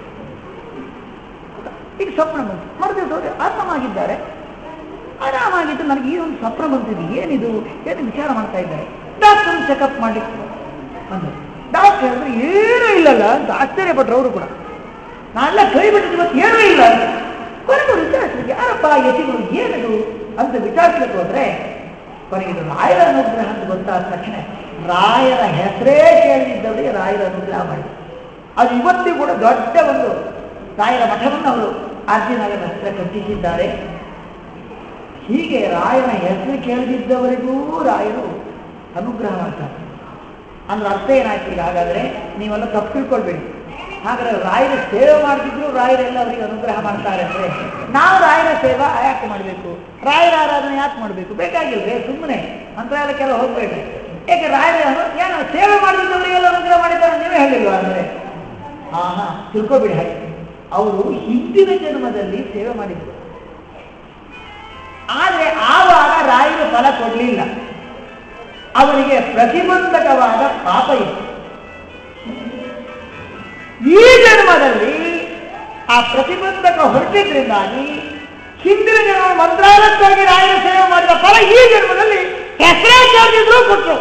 ಈಗ ಸ್ವಪ್ನ ಬಂತು ಮರುದಿವಸ ಆರಾಮಾಗಿದ್ದಾರೆ ಆರಾಮಾಗಿದ್ದು ನನಗೆ ಈ ಒಂದು ಸ್ವಪ್ನ ಬಂತಿದೆ ಏನಿದು ಏನು ವಿಚಾರ ಮಾಡ್ತಾ ಇದ್ದಾರೆ ಡಾಕ್ಟರ್ ಚೆಕಪ್ ಮಾಡಿ ಅಂದರು ಡಾಕ್ಟರ್ ಹೇಳಿದ್ರೆ ಏನೂ ಇಲ್ಲಲ್ಲ ಅಂತ ಆಶ್ಚರ್ಯಪಟ್ರು ಅವರು ಕೂಡ ನಾನೆಲ್ಲ ಕೈ ಬಿಟ್ಟಿದ್ದು ಮತ್ತೆ ಏನೂ ಇಲ್ಲ ಕೊನೆಗೆ ವಿಚಾರಿಸ್ಲಿಕ್ಕೆ ಯಾರಪ್ಪ ಯತಿಗಳು ಏನಿದು ಅಂತ ವಿಚಾರಿಸ್ಲಿಕ್ಕೆ ಹೋದ್ರೆ ಕೊನೆಗೆ ಇದು ರಾಯರ ಅನುಗ್ರಹ ಅಂತ ಗೊತ್ತಾದ ತಕ್ಷಣ ರಾಯರ ಹೆಸರೇ ಕೇಳಿದ್ದವರಿಗೆ ರಾಯರ ಅನುಗ್ರಹ ಮಾಡಿ ಅದು ಇವತ್ತಿಗೂ ಕೂಡ ದೊಡ್ಡ ಒಂದು ರಾಯರ ಮಠವನ್ನು ಅವರು ಆರ್ಜಿನಗರ ಹತ್ರ ಕಟ್ಟಿಸಿದ್ದಾರೆ ಹೀಗೆ ರಾಯನ ಹೆಸರು ಕೇಳದಿದ್ದವರಿಗೂ ರಾಯರು ಅನುಗ್ರಹ ಮಾಡ್ತಾರೆ ಅಂದ್ರೆ ಅರ್ಥ ಏನಾಯ್ತು ಈಗ ಹಾಗಾದ್ರೆ ನೀವೆಲ್ಲ ತಪ್ಪು ತಿಳ್ಕೊಳ್ಬೇಡಿ ಹಾಗಾದ್ರೆ ರಾಯರ ಸೇವೆ ಮಾಡ್ತಿದ್ರು ರಾಯರೆಲ್ಲ ಅವರಿಗೆ ಅನುಗ್ರಹ ಮಾಡ್ತಾರೆ ಅಂದ್ರೆ ನಾವು ರಾಯರ ಸೇವಾ ಯಾಕೆ ಮಾಡಬೇಕು ರಾಯರ ಆರಾಧನೆ ಯಾಕೆ ಮಾಡಬೇಕು ಬೇಕಾಗಿಲ್ವೇ ಸುಮ್ಮನೆ ಮಂತ್ರಾಲಯಕ್ಕೆಲ್ಲ ಹೋಗ್ಬೇಡಿ ಏಕೆ ರಾಯರ ಅನು- ಏನು ಸೇವೆ ಮಾಡಿದವರಿಗೆಲ್ಲ ಅನುಗ್ರಹ ಮಾಡಿದ್ದಾರೆ ನೀವೇ ಹೇಳಿಲ್ವಾ ಅಂದ್ರೆ ಹಾ ಹಾ ತಿಳ್ಕೊಬೇಡಿ ಹಾಗೆ ಅವರು ಹಿಂದಿನ ಜನ್ಮದಲ್ಲಿ ಸೇವೆ ಮಾಡಿದ್ರು ಆದ್ರೆ ಆವಾಗ ರಾಯರು ಫಲ ಕೊಡಲಿಲ್ಲ ಅವರಿಗೆ ಪ್ರತಿಬಂಧಕವಾದ ಪಾಪ ಇತ್ತು ಈ ಜನ್ಮದಲ್ಲಿ ಆ ಪ್ರತಿಬಂಧಕ ಹೊರಟಿದ್ರಿಂದಾಗಿ ಹಿಂದಿನ ಜನ್ಮ ಮಂತ್ರಾಲಯಕ್ಕಾಗಿ ರಾಯರ ಸೇವೆ ಮಾಡಿದ ಫಲ ಈ ಜನ್ಮದಲ್ಲಿ ಹೆಸರಾಚಾರ್ಯರು ಕೊಟ್ಟರು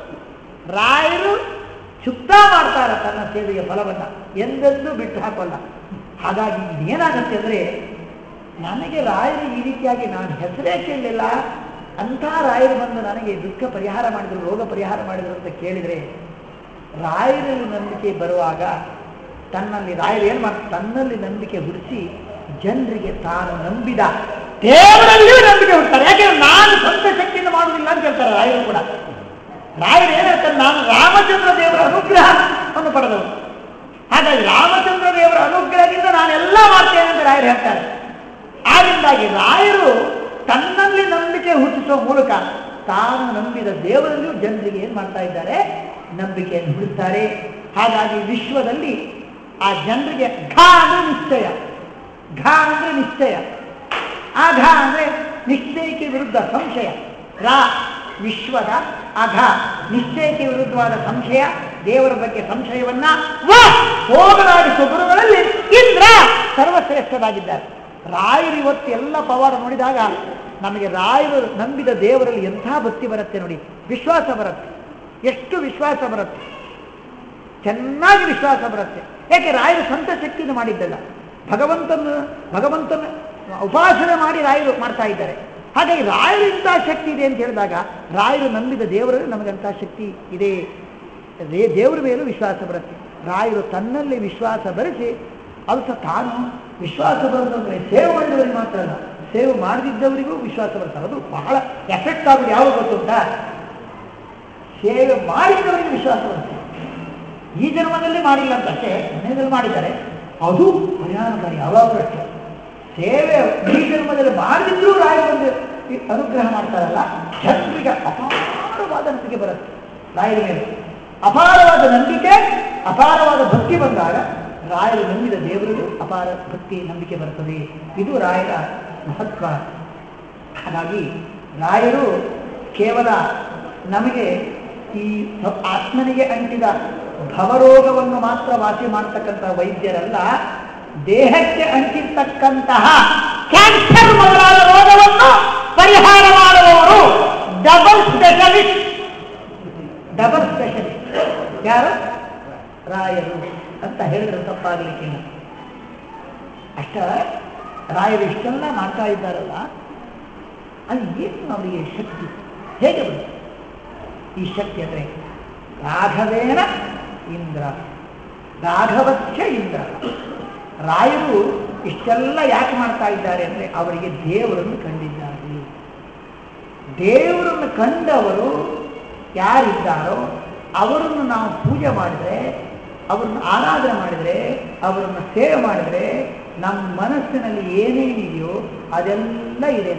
ರಾಯರು ಚುಕ್ತ ಮಾಡ್ತಾರೆ ತನ್ನ ಸೇವೆಯ ಫಲವನ್ನ ಎಂದೆಂದೂ ಬಿಟ್ಟು ಹಾಕೋಲ್ಲ ಹಾಗಾಗಿ ಏನಾಗುತ್ತೆ ಅಂದ್ರೆ ನನಗೆ ರಾಯರು ಈ ರೀತಿಯಾಗಿ ನಾನು ಹೆಸರೇ ಕೇಳಲಿಲ್ಲ ಅಂಥ ರಾಯರು ಬಂದು ನನಗೆ ದುಃಖ ಪರಿಹಾರ ಮಾಡಿದ್ರು ರೋಗ ಪರಿಹಾರ ಮಾಡಿದ್ರು ಅಂತ ಕೇಳಿದರೆ ರಾಯರಲ್ಲಿ ನಂಬಿಕೆ ಬರುವಾಗ ತನ್ನಲ್ಲಿ ರಾಯರು ಏನು ಮಾಡ್ತಾರೆ ತನ್ನಲ್ಲಿ ನಂಬಿಕೆ ಹುಡಿಸಿ ಜನರಿಗೆ ತಾನು ನಂಬಿದ ದೇವರಲ್ಲಿಯೂ ನಂಬಿಕೆ ಹುಡ್ತಾರೆ ಯಾಕೆಂದ್ರೆ ನಾನು ಸ್ವಂತ ಶಕ್ತಿಯಿಂದ ಮಾಡುವುದಿಲ್ಲ ಅಂತ ಹೇಳ್ತಾರೆ ರಾಯರು ಕೂಡ ರಾಯರು ಏನು ಹೇಳ್ತಾರೆ ನಾನು ರಾಮಚಂದ್ರ ದೇವರ ಅನುಗ್ರಹವನ್ನು ಪಡೆದವರು ಹಾಗಾಗಿ ರಾಮಚಂದ್ರ ದೇವರ ಅನುಗ್ರಹದಿಂದ ನಾನೆಲ್ಲ ಮಾಡ್ತೇನೆ ಅಂತ ರಾಯರು ಹೇಳ್ತಾರೆ ಆದ್ದರಿಂದಾಗಿ ರಾಯರು ತನ್ನಲ್ಲಿ ನಂಬಿಕೆ ಹುಟ್ಟಿಸುವ ಮೂಲಕ ತಾನು ನಂಬಿದ ದೇವರಲ್ಲಿಯೂ ಜನರಿಗೆ ಏನ್ ಮಾಡ್ತಾ ಇದ್ದಾರೆ ನಂಬಿಕೆಯನ್ನು ಹುಡುಕ್ತಾರೆ ಹಾಗಾಗಿ ವಿಶ್ವದಲ್ಲಿ ಆ ಜನರಿಗೆ ಘ ಅಂದ್ರೆ ನಿಶ್ಚಯ ಘ ಅಂದ್ರೆ ನಿಶ್ಚಯ ಆ ಘ ಅಂದ್ರೆ ನಿಶ್ಚಯಕ್ಕೆ ವಿರುದ್ಧ ಸಂಶಯ ರಾ ವಿಶ್ವದ ಅಘ ನಿಶ್ಚಯಕ್ಕೆ ವಿರುದ್ಧವಾದ ಸಂಶಯ ದೇವರ ಬಗ್ಗೆ ಸಂಶಯವನ್ನ ವ ಹೋಗಲಾಡಿಸುವ ಗುರುಗಳಲ್ಲಿ ಇಂದ್ರ ಸರ್ವಶ್ರೇಷ್ಠರಾಗಿದ್ದಾರೆ ರಾಯರು ಇವತ್ತು ಎಲ್ಲ ಪವಾಡ ನೋಡಿದಾಗ ನಮಗೆ ರಾಯರು ನಂಬಿದ ದೇವರಲ್ಲಿ ಎಂಥ ಭಕ್ತಿ ಬರುತ್ತೆ ನೋಡಿ ವಿಶ್ವಾಸ ಬರುತ್ತೆ ಎಷ್ಟು ವಿಶ್ವಾಸ ಬರುತ್ತೆ ಚೆನ್ನಾಗಿ ವಿಶ್ವಾಸ ಬರುತ್ತೆ ಯಾಕೆ ರಾಯರು ಸ್ವಂತ ಶಕ್ತಿಯಿಂದ ಮಾಡಿದ್ದಲ್ಲ ಭಗವಂತನ ಭಗವಂತನ ಉಪಾಸನೆ ಮಾಡಿ ರಾಯರು ಮಾಡ್ತಾ ಇದ್ದಾರೆ ಹಾಗಾಗಿ ರಾಯರು ಇಂಥ ಶಕ್ತಿ ಇದೆ ಅಂತ ಹೇಳಿದಾಗ ರಾಯರು ನಂಬಿದ ದೇವರಲ್ಲಿ ನಮಗಂಥ ಶಕ್ತಿ ಇದೆ ರೇ ದೇವರ ಮೇಲೂ ವಿಶ್ವಾಸ ಬರುತ್ತೆ ರಾಯರು ತನ್ನಲ್ಲಿ ವಿಶ್ವಾಸ ಬರೆಸಿ ಅದು ಸಹ ತಾನು ವಿಶ್ವಾಸ ಬರೋದು ಅಂದರೆ ಸೇವೆ ಮಾಡಿದವರಿಗೆ ಮಾತ್ರ ಅಲ್ಲ ಸೇವೆ ಮಾಡದಿದ್ದವರಿಗೂ ವಿಶ್ವಾಸ ಬರ್ತದೆ ಅದು ಬಹಳ ಎಫೆಕ್ಟ್ ಆಗೋದು ಯಾವಾಗ ಗೊತ್ತುಂಟಾ ಸೇವೆ ಮಾಡಿದವರಿಗೆ ವಿಶ್ವಾಸ ಬರುತ್ತೆ ಈ ಜನ್ಮದಲ್ಲಿ ಮಾಡಿಲ್ಲ ಅಂತ ಅಷ್ಟೇ ಮನೆಯಲ್ಲಿ ಮಾಡಿದ್ದಾರೆ ಅದು ಪರಿಣಾಮಕಾರಿ ಯಾವಾಗಲೂ ಅಷ್ಟೇ ಸೇವೆ ಈ ಜನ್ಮದಲ್ಲಿ ಮಾಡದಿದ್ರೂ ರಾಯ ಬಂದು ಈ ಅನುಗ್ರಹ ಮಾಡ್ತಾರಲ್ಲ ಜನರಿಗೆ ಅಪಾರವಾದ ನಂಬಿಕೆ ಬರುತ್ತೆ ರಾಯರ ಮೇಲೆ ಅಪಾರವಾದ ನಂಬಿಕೆ ಅಪಾರವಾದ ಭಕ್ತಿ ಬಂದಾಗ ರಾಯರು ನಂಬಿದ ದೇವರಿಗೂ ಅಪಾರ ಭಕ್ತಿ ನಂಬಿಕೆ ಬರುತ್ತದೆ ಇದು ರಾಯರ ಮಹತ್ವ ಹಾಗಾಗಿ ರಾಯರು ಕೇವಲ ನಮಗೆ ಈ ಆತ್ಮನಿಗೆ ಅಂಟಿದ ಭವರೋಗವನ್ನು ಮಾತ್ರ ವಾಸಿ ಮಾಡತಕ್ಕಂಥ ವೈದ್ಯರಲ್ಲ ದೇಹಕ್ಕೆ ಅಂಟಿರ್ತಕ್ಕಂತಹ ಕ್ಯಾನ್ಸರ್ ಮೊದಲಾದ ರೋಗವನ್ನು ಪರಿಹಾರ ಮಾಡುವವರು ಡಬಲ್ ಸ್ಪೆಷಲಿಸ್ಟ್ ಡಬಲ್ ಸ್ಪೆಷಲಿಸ್ಟ್ ಯಾರು ರಾಯರು ಅಂತ ಹೇಳಿದ್ರೆ ತಪ್ಪಾಗಲಿಕ್ಕಿಲ್ಲ ಅಷ್ಟ ರಾಯರು ಇಷ್ಟೆಲ್ಲ ಮಾಡ್ತಾ ಇದ್ದಾರಲ್ಲ ಅದು ಏನು ಅವರಿಗೆ ಶಕ್ತಿ ಹೇಗೆ ಬಂತು ಈ ಶಕ್ತಿ ಅಂದರೆ ರಾಘವೇನ ಇಂದ್ರ ರಾಘವಸ್ಯ ಇಂದ್ರ ರಾಯರು ಇಷ್ಟೆಲ್ಲ ಯಾಕೆ ಮಾಡ್ತಾ ಇದ್ದಾರೆ ಅಂದರೆ ಅವರಿಗೆ ದೇವರನ್ನು ಕಂಡಿದ್ದಾರೆ ದೇವರನ್ನು ಕಂಡವರು ಯಾರಿದ್ದಾರೋ ಅವರನ್ನು ನಾವು ಪೂಜೆ ಮಾಡಿದರೆ ಅವರನ್ನು ಆರಾಧನೆ ಮಾಡಿದರೆ ಅವರನ್ನು ಸೇವೆ ಮಾಡಿದರೆ ನಮ್ಮ ಮನಸ್ಸಿನಲ್ಲಿ ಏನೇನಿದೆಯೋ ಅದೆಲ್ಲ ಇದೆ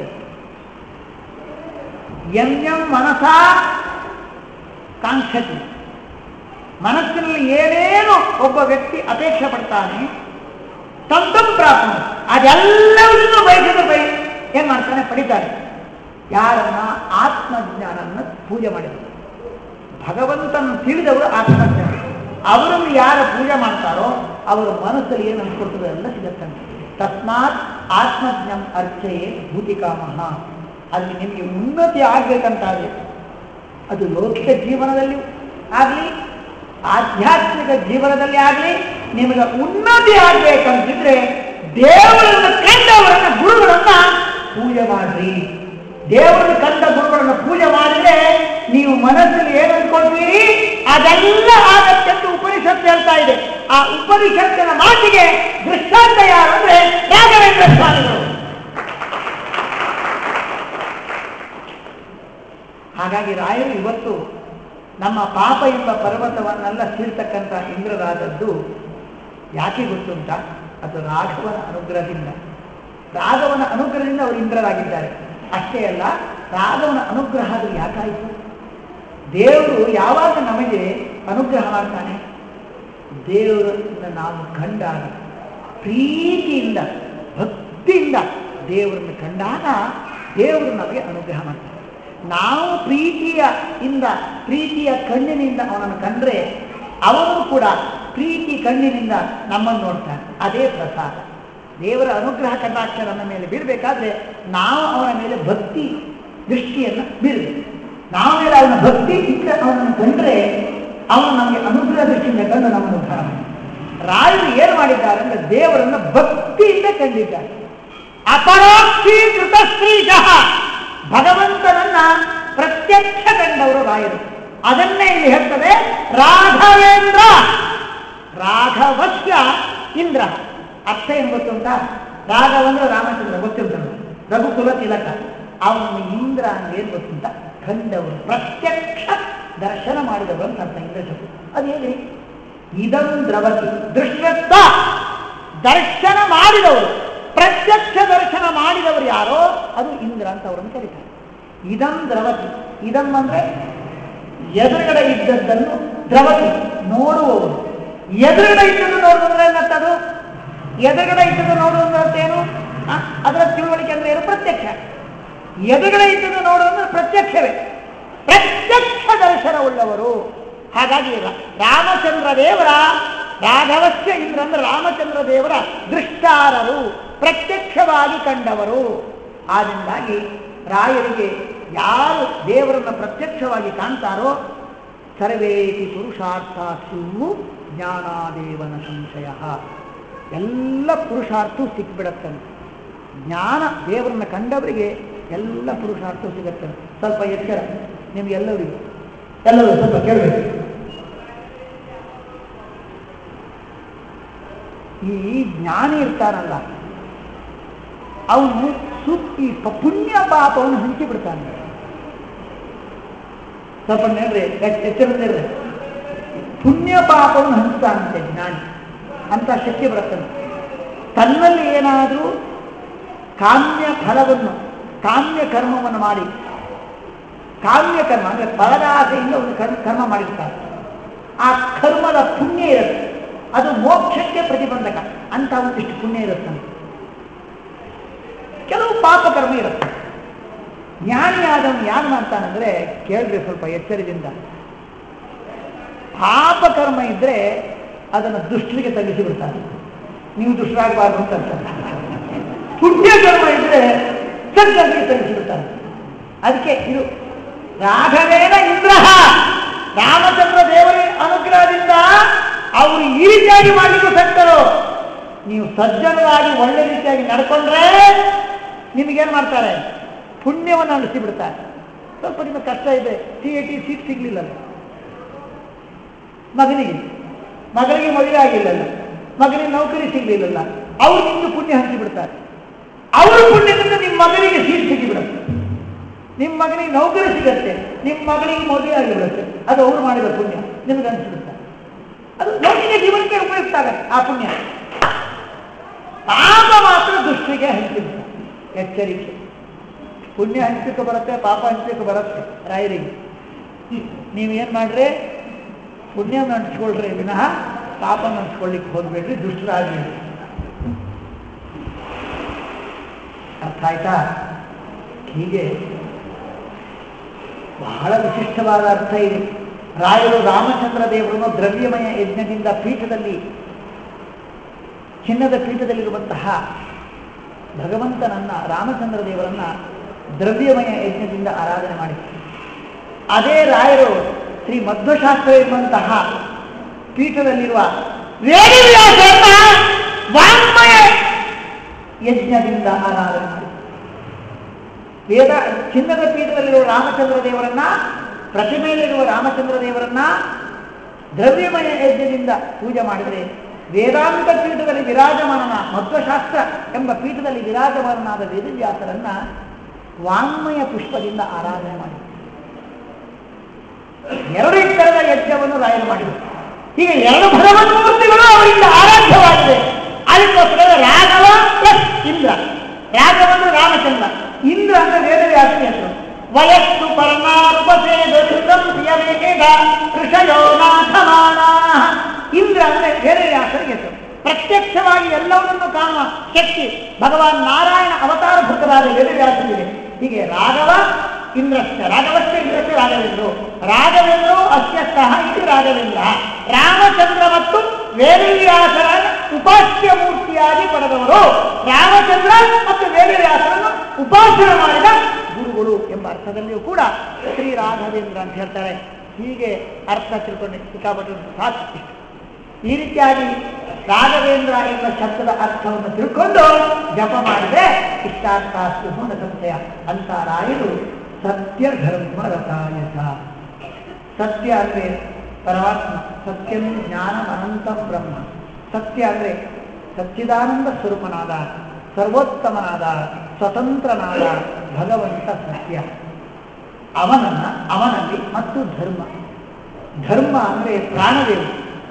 ಎಂ ಎಂ ಮನಸ ಕಾಂಕ್ಷತಿ ಮನಸ್ಸಿನಲ್ಲಿ ಏನೇನು ಒಬ್ಬ ವ್ಯಕ್ತಿ ಅಪೇಕ್ಷೆ ಪಡ್ತಾನೆ ತಂತಂ ಪ್ರಾಪ್ತ ಅದೆಲ್ಲವನ್ನೂ ಬಯಸಿದ ಬಯ ಏನ್ ಮಾಡ್ತಾನೆ ಪಡಿತಾನೆ ಯಾರನ್ನ ಆತ್ಮಜ್ಞಾನನ್ನ ಪೂಜೆ ಮಾಡಿದರು ಭಗವಂತನ ತಿಳಿದವರು ಆತ್ಮಜ್ಞಾನ ಅವರನ್ನು ಯಾರು ಪೂಜೆ ಮಾಡ್ತಾರೋ ಅವರ ಮನಸ್ಸಲ್ಲಿ ಏನು ಅನ್ಕೊಳ್ತದೆ ಎಲ್ಲ ಸಿಗತ್ತಂತೆ ತಸ್ಮಾತ್ ಆತ್ಮಜ್ಞಂ ಅರ್ಚೆಯೇ ಭೂತಿಕಾಮಹ ಅಲ್ಲಿ ನಿಮಗೆ ಉನ್ನತಿ ಆಗ್ಬೇಕಂತಾದ್ರೆ ಅದು ಲೌಕಿಕ ಜೀವನದಲ್ಲಿ ಆಗಲಿ ಆಧ್ಯಾತ್ಮಿಕ ಜೀವನದಲ್ಲಿ ಆಗಲಿ ನಿಮಗೆ ಉನ್ನತಿ ಆಗ್ಬೇಕಂತಿದ್ರೆ ದೇವರನ್ನು ಕಂಡವರನ್ನ ಗುರುಗಳನ್ನ ಪೂಜೆ ಮಾಡ್ರಿ ದೇವರನ್ನು ಕಂಡ ಗುರುಗಳನ್ನ ಪೂಜೆ ಮಾಡಿದ್ರೆ ನೀವು ಮನಸ್ಸಲ್ಲಿ ಏನು ಅನ್ಕೊಳ್ತೀರಿ ಅದೆಲ್ಲ ಆಗತ್ತೆ ಅಂತ ಉಪನಿಷತ್ತು ಹೇಳ್ತಾ ಇದೆ ಆ ಉಪನಿಷತ್ತಿನ ಮಾತಿಗೆ ದೃಷ್ಟಾಂತ ಯಾರು ಅಂದ್ರೆ ರಾಘವೇಂದ್ರ ಸ್ವಾಮಿಗಳು ಹಾಗಾಗಿ ರಾಯರು ಇವತ್ತು ನಮ್ಮ ಪಾಪ ಎಂಬ ಪರ್ವತವನ್ನೆಲ್ಲ ಸೀಳ್ತಕ್ಕಂಥ ಇಂದ್ರರಾದದ್ದು ಯಾಕೆ ಗೊತ್ತುಂಟ ಅದು ರಾಘವನ ಅನುಗ್ರಹದಿಂದ ರಾಘವನ ಅನುಗ್ರಹದಿಂದ ಅವರು ಇಂದ್ರರಾಗಿದ್ದಾರೆ ಅಷ್ಟೇ ಅಲ್ಲ ರಾಘವನ ಅನುಗ್ರಹ ಅದು ಯಾಕಾಯಿತು ದೇವರು ಯಾವಾಗ ನಮಗೆ ಅನುಗ್ರಹ ಮಾಡ್ತಾನೆ ದೇವರನ್ನ ನಾವು ಕಂಡಾಗ ಪ್ರೀತಿಯಿಂದ ಭಕ್ತಿಯಿಂದ ದೇವರನ್ನು ಕಂಡಾಗ ದೇವರು ನಮಗೆ ಅನುಗ್ರಹ ಮಾಡ್ತಾನೆ ನಾವು ಪ್ರೀತಿಯ ಇಂದ ಪ್ರೀತಿಯ ಕಣ್ಣಿನಿಂದ ಅವನನ್ನು ಕಂಡ್ರೆ ಅವನು ಕೂಡ ಪ್ರೀತಿ ಕಣ್ಣಿನಿಂದ ನಮ್ಮನ್ನು ನೋಡ್ತಾನೆ ಅದೇ ಪ್ರಸಾದ ದೇವರ ಅನುಗ್ರಹ ಕಟಾಕ್ಷ ನಮ್ಮ ಮೇಲೆ ಬೀಳಬೇಕಾದ್ರೆ ನಾವು ಅವನ ಮೇಲೆ ಭಕ್ತಿ ದೃಷ್ಟಿಯನ್ನು ಬೀರಬೇಕು ನಾವು ಮೇಲೆ ಅವನ ಭಕ್ತಿ ಇದ್ದ ಅವನನ್ನು ಕಂಡ್ರೆ ಅವನು ನಮಗೆ ಅನುಗ್ರಹ ದೃಷ್ಟಿಯಿಂದ ಕಂಡು ನಮ್ಮನ್ನು ಉದ್ಧಾರ ಮಾಡ್ತಾನೆ. ರಾಯರು ಏನು ಮಾಡಿದ್ದಾರೆ ಅಂದ್ರೆ ದೇವರನ್ನು ಭಕ್ತಿಯಿಂದ ಕಂಡಿದ್ದಾರೆ ಅಪರೋಕ್ಷೀಕೃತ ಶ್ರೀಜಃ ಭಗವಂತನನ್ನ ಪ್ರತ್ಯಕ್ಷ ಕಂಡವರು ರಾಯರು ಅದನ್ನೇ ಇಲ್ಲಿ ಹೇಳ್ತದೆ ರಾಘವೇಂದ್ರ ರಾಘವಸ್ಯ ಇಂದ್ರ ಅರ್ಥ ಏನು ಗೊತ್ತುಂಟ ರಾಘವಂದ್ರ ರಾಮಚಂದ್ರ ಗೊತ್ತಿರ್ತದೆ ರಘುಕುಲ ತಿಲಕ ಅವನು ಇಂದ್ರ ಅಂದ್ರೆ ಏನು ಗೊತ್ತುಂಟ ಕಂಡವರು ಪ್ರತ್ಯಕ್ಷ ದರ್ಶನ ಮಾಡಿದವರು ಅಂತ ಅರ್ಥ ಇಂದ್ರ ಶಬ್ದ ಅದು ಹೇಳಿ ಇದಂ ದ್ರವತಿ ದೃಶ್ಯತ್ವ ದರ್ಶನ ಮಾಡಿದವರು ಪ್ರತ್ಯಕ್ಷ ದರ್ಶನ ಮಾಡಿದವರು ಯಾರೋ ಅದು ಇಂದ್ರ ಅಂತ ಅವರನ್ನು ಕರೀತಾರೆ ಇದಂ ದ್ರವತಿ ಇದಂ ಅಂದ್ರೆ ಎದುರುಗಡೆ ಇದ್ದದ್ದನ್ನು ದ್ರವತಿ ನೋಡುವವರು ಎದುರುಗಡೆ ಇದ್ದದ್ದು ನೋಡುವುದಂದ್ರೆ ಏನಂತದು ಎದುರುಗಡೆ ಇದ್ದದ್ದು ನೋಡುವುದು ಅಂತೇನು ಆ, ಅದರ ತಿಳುವಳಿಕೆ ಅಂದ್ರೆ ಏನು ಪ್ರತ್ಯಕ್ಷ ಎದುರುಗಡೆ ಇದ್ದದ್ದು ನೋಡುವುದು ಪ್ರತ್ಯಕ್ಷವೇ ಪ್ರತ್ಯಕ್ಷ ದರ್ಶನವುಳ್ಳವರು ಹಾಗಾಗಿ ರ- ರಾಮಚಂದ್ರ ದೇವರ ರಾಘವಸ್ಯ ಇಂದ್ರ ಅಂದ್ರೆ ರಾಮಚಂದ್ರ ದೇವರ ದೃಷ್ಟಾರರು ಪ್ರತ್ಯಕ್ಷವಾಗಿ ಕಂಡವರು ಆದ್ದರಿಂದಾಗಿ ರಾಯರಿಗೆ ಯಾರು ದೇವರನ್ನ ಪ್ರತ್ಯಕ್ಷವಾಗಿ ಕಾಣ್ತಾರೋ ಸರ್ವೇತಿ ಪುರುಷಾರ್ಥಾಸು ಜ್ಞಾನಾದೇವನ ಸಂಶಯ ಎಲ್ಲ ಪುರುಷಾರ್ಥವೂ ಸಿಕ್ಬಿಡತ್ತಂತೆ ಜ್ಞಾನ ದೇವರನ್ನ ಕಂಡವರಿಗೆ ಎಲ್ಲ ಪುರುಷಾರ್ಥವೂ ಸಿಗತ್ತೆ ಸ್ವಲ್ಪ ಎಚ್ಚರ ನಿಮ್ಗೆಲ್ಲರಿಗೂ ಎಲ್ಲರೂ ಸ್ವಲ್ಪ ಕೇಳಬೇಕು ಈ ಜ್ಞಾನಿ ಇರ್ತಾನಲ್ಲ ಅವನು ಸುತ್ತಿ ಪ- ಪುಣ್ಯ ಪಾಪವನ್ನು ಹಂಚಿ ಬಿಡ್ತಾನೆ ಸ್ವಲ್ಪ ನೋಡ್ರಿ ಎಚ್ಚರದಿರ್ರಿ ಪುಣ್ಯ ಪಾಪವನ್ನು ಹಂಚ್ತಾನಂತೆ ಜ್ಞಾನಿ ಅಂತ ಶಕ್ತಿ ಬರುತ್ತಂತೆ ತನ್ನಲ್ಲಿ ಏನಾದರೂ ಕಾಮ್ಯ ಫಲವನ್ನು ಕಾಮ್ಯ ಕರ್ಮವನ್ನು ಮಾಡಿ ಕಾಮ್ಯ ಕರ್ಮ ಅಂದ್ರೆ ಫಲದ ಆಸೆಯಿಂದ ಒಂದು ಕರ್ಮ ಕರ್ಮ ಮಾಡಿರ್ತಾರೆ ಆ ಕರ್ಮದ ಪುಣ್ಯ ಇರುತ್ತೆ ಅದು ಮೋಕ್ಷಕ್ಕೆ ಪ್ರತಿಬಂಧಕ ಅಂತ ಒಂದಿಷ್ಟು ಪುಣ್ಯ ಇರುತ್ತಂತೆ ಕೆಲವು ಪಾಪ ಕರ್ಮ ಇರುತ್ತೆ ಜ್ಞಾನಿಯಾದವನು ಯಾರು ಮಾಡ್ತಾನಂದ್ರೆ ಕೇಳ್ರಿ ಸ್ವಲ್ಪ ಎಚ್ಚರದಿಂದ ಪಾಪ ಕರ್ಮ ಇದ್ರೆ ಅದನ್ನು ದುಷ್ಟರಿಗೆ ತಗ್ಗಿಸಿ ಬಿಡ್ತಾನೆ ನೀವು ದುಷ್ಟರಾಗಬಾರ್ದು ಅಂತ ಅಂತಾರೆ. ಪುಣ್ಯ ಕರ್ಮ ಇದ್ರೆ ಸಜ್ಜನಿಗೆ ತಗ್ಗಿಸಿ ಬಿಡ್ತಾನೆ ಅದಕ್ಕೆ ಇದು ರಾಘವೇನ ಇಂದ್ರ ರಾಮಚಂದ್ರ ದೇವರ ಅನುಗ್ರಹದಿಂದ ಅವರು ಈ ರೀತಿಯಾಗಿ ಮಾಡಲಿಕ್ಕೂ ಸತ್ತರು ನೀವು ಸಜ್ಜನರಾಗಿ ಒಳ್ಳೆ ರೀತಿಯಾಗಿ ನಡ್ಕೊಂಡ್ರೆ ನಿಮಗೇನು ಮಾಡ್ತಾರೆ ಪುಣ್ಯವನ್ನು ಅಳಿಸಿ ಬಿಡ್ತಾರೆ ಸ್ವಲ್ಪ ನಿಮಗೆ ಕಷ್ಟ ಇದೆ ಟಿ ಎ ಟಿ ಸೀಟ್ ಸಿಗ್ಲಿಲ್ಲಲ್ಲ ಮಗನಿಗೆ ಮಗಳಿಗೆ ಮದುವೆ ಆಗಿಲ್ಲಲ್ಲ ಮಗನಿಗೆ ನೌಕರಿ ಸಿಗ್ಲಿಲ್ಲಲ್ಲ ಅವ್ರು ನಿಮ್ಗೆ ಪುಣ್ಯ ಹಂಚಿ ಬಿಡ್ತಾರೆ ಅವ್ರ ಪುಣ್ಯದಿಂದ ನಿಮ್ಮ ಮಗನಿಗೆ ಸೀಟ್ ಸಿಕ್ಕಿಬಿಡುತ್ತೆ ನಿಮ್ಮ ಮಗನಿಗೆ ನೌಕರಿ ಸಿಗತ್ತೆ ನಿಮ್ಮ ಮಗಳಿಗೆ ಮದುವೆ ಆಗಿಬಿಡುತ್ತೆ ಅದು ಅವ್ರು ಮಾಡಿದ ಪುಣ್ಯ ನಿಮಗೆ ಅನಿಸ್ಬಿಡುತ್ತೆ ಅದು ಲೌಕಿಕ ಜೀವನಕ್ಕೆ ಉಪಯುಕ್ತ ಆಗತ್ತೆ ಆ ಪುಣ್ಯ ಪಾಪ ಮಾತ್ರ ದುಷ್ಟಿಗೆ ಹಂಚಿಬಿಡ್ತಾರೆ ಎಚ್ಚರಿಕೆ ಪುಣ್ಯ ಹಂಚಲಿಕ್ಕೆ ಬರುತ್ತೆ ಪಾಪ ಹಂಚಲಿಕ್ಕೆ ಬರುತ್ತೆ ರಾಯರಿಗೆ ನೀವೇನ್ ಮಾಡ್ರಿ ಪುಣ್ಯವನ್ನು ಹಂಚ್ಕೊಳ್ರಿ ವಿನಃ ಪಾಪನ ಹಂಚ್ಕೊಳ್ಳಿಕ್ಕೆ ಹೋಗ್ಬೇಡ್ರಿ ದುಷ್ಟರಾಗಬೇಡ್ರಿ ಅರ್ಥ ಆಯ್ತಾ ಹೀಗೆ ಬಹಳ ವಿಶಿಷ್ಟವಾದ ಅರ್ಥ ಇದೆ ರಾಯರು ರಾಮಚಂದ್ರ ದೇವರನ್ನು ದ್ರವ್ಯಮಯ ಯಜ್ಞದಿಂದ ಪೀಠದಲ್ಲಿ ಚಿನ್ನದ ಪೀಠದಲ್ಲಿರುವಂತಹ ಭಗವಂತನನ್ನ ರಾಮಚಂದ್ರ ದೇವರನ್ನ ದ್ರವ್ಯಮಯ ಯಜ್ಞದಿಂದ ಆರಾಧನೆ ಮಾಡಿದರು ಅದೇ ರಾಯರು ಶ್ರೀ ಮಧ್ವಶಾಸ್ತ್ರ ಎಂಬಂತಹ ಪೀಠದಲ್ಲಿರುವ ವೇದವ್ಯಾಸರನ್ನ ವಾಂಗ್ಮಯ ಯಜ್ಞದಿಂದ ಆರಾಧನೆ ಮಾಡಿದರು ವೇದ ಚಿನ್ನದ ಪೀಠದಲ್ಲಿರುವ ರಾಮಚಂದ್ರ ದೇವರನ್ನ ಪ್ರತಿಮೆಯಲ್ಲಿರುವ ರಾಮಚಂದ್ರ ದೇವರನ್ನ ದ್ರವ್ಯಮಯ ಯಜ್ಞದಿಂದ ಪೂಜೆ ಮಾಡಿದರೆ ವೇದಾಂತ ಪೀಠದಲ್ಲಿ ವಿರಾಜಮಾನನ ಮಧ್ವಶಾಸ್ತ್ರ ಎಂಬ ಪೀಠದಲ್ಲಿ ವಿರಾಜಮಾನನಾದ ವೇದವ್ಯಾಸರನ್ನ ವಾಂಗ್ಮಯ ಪುಷ್ಪದಿಂದ ಆರಾಧನೆ ಮಾಡಿ ಎರಡು ಇತ್ತರದ ಯಜ್ಞವನ್ನು ರಾಯರು ಮಾಡಿದರು ಹೀಗೆ ಎರಡು ಭಗವನ್ಮೂರ್ತಿಗಳು ಅವರಿಂದ ಆರಾಧ್ಯವಾಗಿದೆ ಅದಕ್ಕೋಸ್ಕರ ರಾಘವ ಪ್ಲಸ್ ಇಂದ್ರ ರಾಘವಂದ್ರೆ ರಾಮಚಂದ್ರ ಇಂದ್ರ ಅಂದ್ರೆ ವೇದವ್ಯಾಸನ ಹೆಸರು ವಯಸ್ಸು ಪರಮಾರುಪಸೇದೃತಂ ಪ್ರಿಯವೇಗ ಋಷಯೋ ನಾಥಮಾನಾ ಇಂದ್ರ ಅಂದ್ರೆ ವೇದವ್ಯಾಸನಿಗೆ ಹೆಸರು ಪ್ರತ್ಯಕ್ಷವಾಗಿ ಎಲ್ಲವನ್ನೂ ಕಾಣುವ ಶಕ್ತಿ ಭಗವಾನ್ ನಾರಾಯಣ ಅವತಾರ ಭಕ್ತರಾದ ವೇದವ್ಯಾಸನಿಗೆ ಹೀಗೆ ರಾಘವ ಇಂದ್ರಶ್ಚ ರಾಘವಶ್ಚ ಇಂದ್ರಶ್ಚ ರಾಘವೇಂದ್ರ ರಾಘವೇಂದ್ರ ಅಸ್ಯ ಸಹ ಇದು ರಾಘವೇಂದ್ರ ರಾಮಚಂದ್ರ ಮತ್ತು ವೇದವ್ಯಾಸರ ಉಪಾಸ್ಯ ಮೂರ್ತಿಯಾಗಿ ಪಡೆದವರು ರಾಮಚಂದ್ರ ಮತ್ತು ವೇದವ್ಯಾಸರನ್ನು ಉಪಾಸನೆ ಮಾಡಿದ ಗುರುಗಳು ಎಂಬ ಅರ್ಥದಲ್ಲಿಯೂ ಕೂಡ ಶ್ರೀ ರಾಘವೇಂದ್ರ ಅಂತ ಹೇಳ್ತಾರೆ ಹೀಗೆ ಅರ್ಥ ತಿಳ್ಕೊಂಡು ಸಿಕ್ಕಾಪಟ್ಟೆ ಸಾಕು ಇಷ್ಟು. ಈ ರೀತಿಯಾಗಿ ರಾಘವೇಂದ್ರ ಎಂಬ ಶಬ್ದದ ಅರ್ಥವನ್ನು ತಿಳ್ಕೊಂಡು ಜಪ ಮಾಡಿದ್ರೆ ಇಷ್ಟಾರ್ಥ ಸುಗುಣ ಸಂಶಯ ಅಂತ ರಾಯರು ಸತ್ಯ ಧರ್ಮ ರಥಾಯಥ ಸತ್ಯ ಅಂದ್ರೆ ಪರಮಾತ್ಮ ಸತ್ಯಂ ಜ್ಞಾನ ಅನಂತಂ ಬ್ರಹ್ಮ ಸತ್ಯ ಅಂದ್ರೆ ಸಚ್ಚಿದಾನಂದ ಸ್ವರೂಪನಾದ ಸರ್ವೋತ್ತಮನಾದ ಸ್ವತಂತ್ರನಾದ ಭಗವಂತ ಸತ್ಯ ಅವನನ್ನ ಅವನಲ್ಲಿ ಮತ್ತು ಧರ್ಮ ಧರ್ಮ ಅಂದ್ರೆ ಪ್ರಾಣದೇವರು